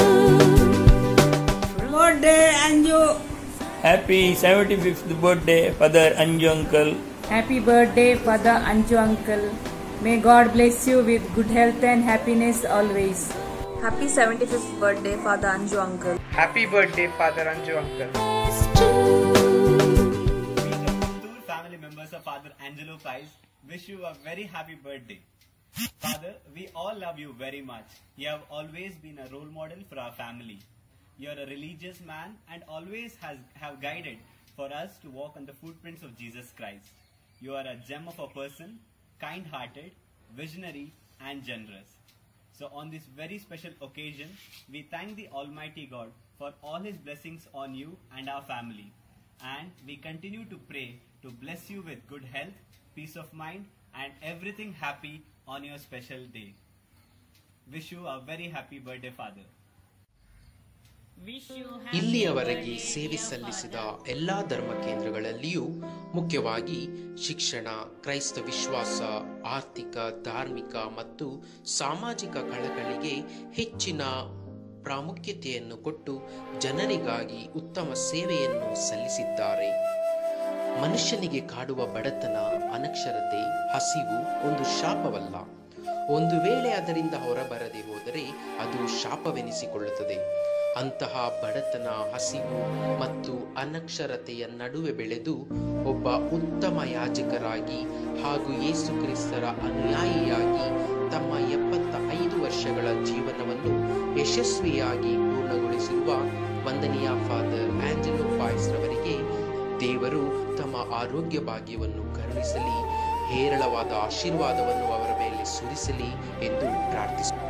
Birthday Anju. Happy 75th birthday, Father Anju Uncle. Happy birthday Father Anju uncle. May God bless you with good health and happiness always. Happy 75th birthday, Father Anju uncle. Happy birthday, Father Anju uncle. Two family members of Father Angelo Price wish you a very happy birthday. Father, we all love you very much. You have always been a role model for our family. You are a religious man and always has have guided for us to walk on the footprints of Jesus Christ. You are a gem of a person, kind-hearted, visionary, and generous. So on this very special occasion, we thank the Almighty God for all His blessings on you and our family. And we continue to pray to bless you with good health, peace of mind, and everything happy on your special day. Wish you a very happy birthday, Father. ಇಲ್ಲಿಯವರೆಗೆ ಸೇವೆ ಸಲ್ಲಿಸಿದ ಎಲ್ಲ ಧರ್ಮ ಕೇಂದ್ರಗಳಲ್ಲಿಯೂ ಮುಖ್ಯವಾಗಿ ಶಿಕ್ಷಣ ಕ್ರೈಸ್ತ ವಿಶ್ವಾಸ ಆರ್ಥಿಕ ಧಾರ್ಮಿಕ ಮತ್ತು ಸಾಮಾಜಿಕ ಕಳಕಳಿಗೆ ಹೆಚ್ಚಿನ ಪ್ರಾಮುಖ್ಯತೆಯನ್ನು ಕೊಟ್ಟು ಜನರಿಗಾಗಿ ಉತ್ತಮ ಸೇವೆಯನ್ನು ಸಲ್ಲಿಸಿದ್ದಾರೆ ಮನುಷ್ಯನಿಗೆ ಕಾಡುವ ಬಡತನ ಅನಕ್ಷರತೆ ಹಸಿವು ಒಂದು ಶಾಪವಲ್ಲ ಒಂದು ವೇಳೆ ಅದರಿಂದ ಹೊರಬರದೆ ಹೋದರೆ ಅದು ಶಾಪವೆನಿಸಿಕೊಳ್ಳುತ್ತದೆ ಅಂತಹ ಬಡತನ ಹಸಿವು ಮತ್ತು ಅನಕ್ಷರತೆಯ ನಡುವೆ ಬೆಳೆದು ಒಬ್ಬ ಉತ್ತಮ ಯಾಜಕರಾಗಿ ಹಾಗೂ ಯೇಸು ಕ್ರಿಸ್ತರ ಅನುಯಾಯಿಯಾಗಿ ತಮ್ಮ ಎಪ್ಪತ್ತ ಐದು ವರ್ಷಗಳ ಜೀವನವನ್ನು ಯಶಸ್ವಿಯಾಗಿ ಪೂರ್ಣಗೊಳಿಸಿರುವ ವಂದನೀಯ ಫಾದರ್ ಆಂಜಲೋ ಪಾಯ್ಸ್ ರವರಿಗೆ ದೇವರು ತಮ್ಮ ಆರೋಗ್ಯ ಭಾಗ್ಯವನ್ನು ಕರುಣಿಸಲಿ ಹೇರಳವಾದ ಆಶೀರ್ವಾದವನ್ನು ಅವರ ಮೇಲೆ ಸುರಿಸಲಿ ಎಂದು ಪ್ರಾರ್ಥಿಸುತ್ತಾರೆ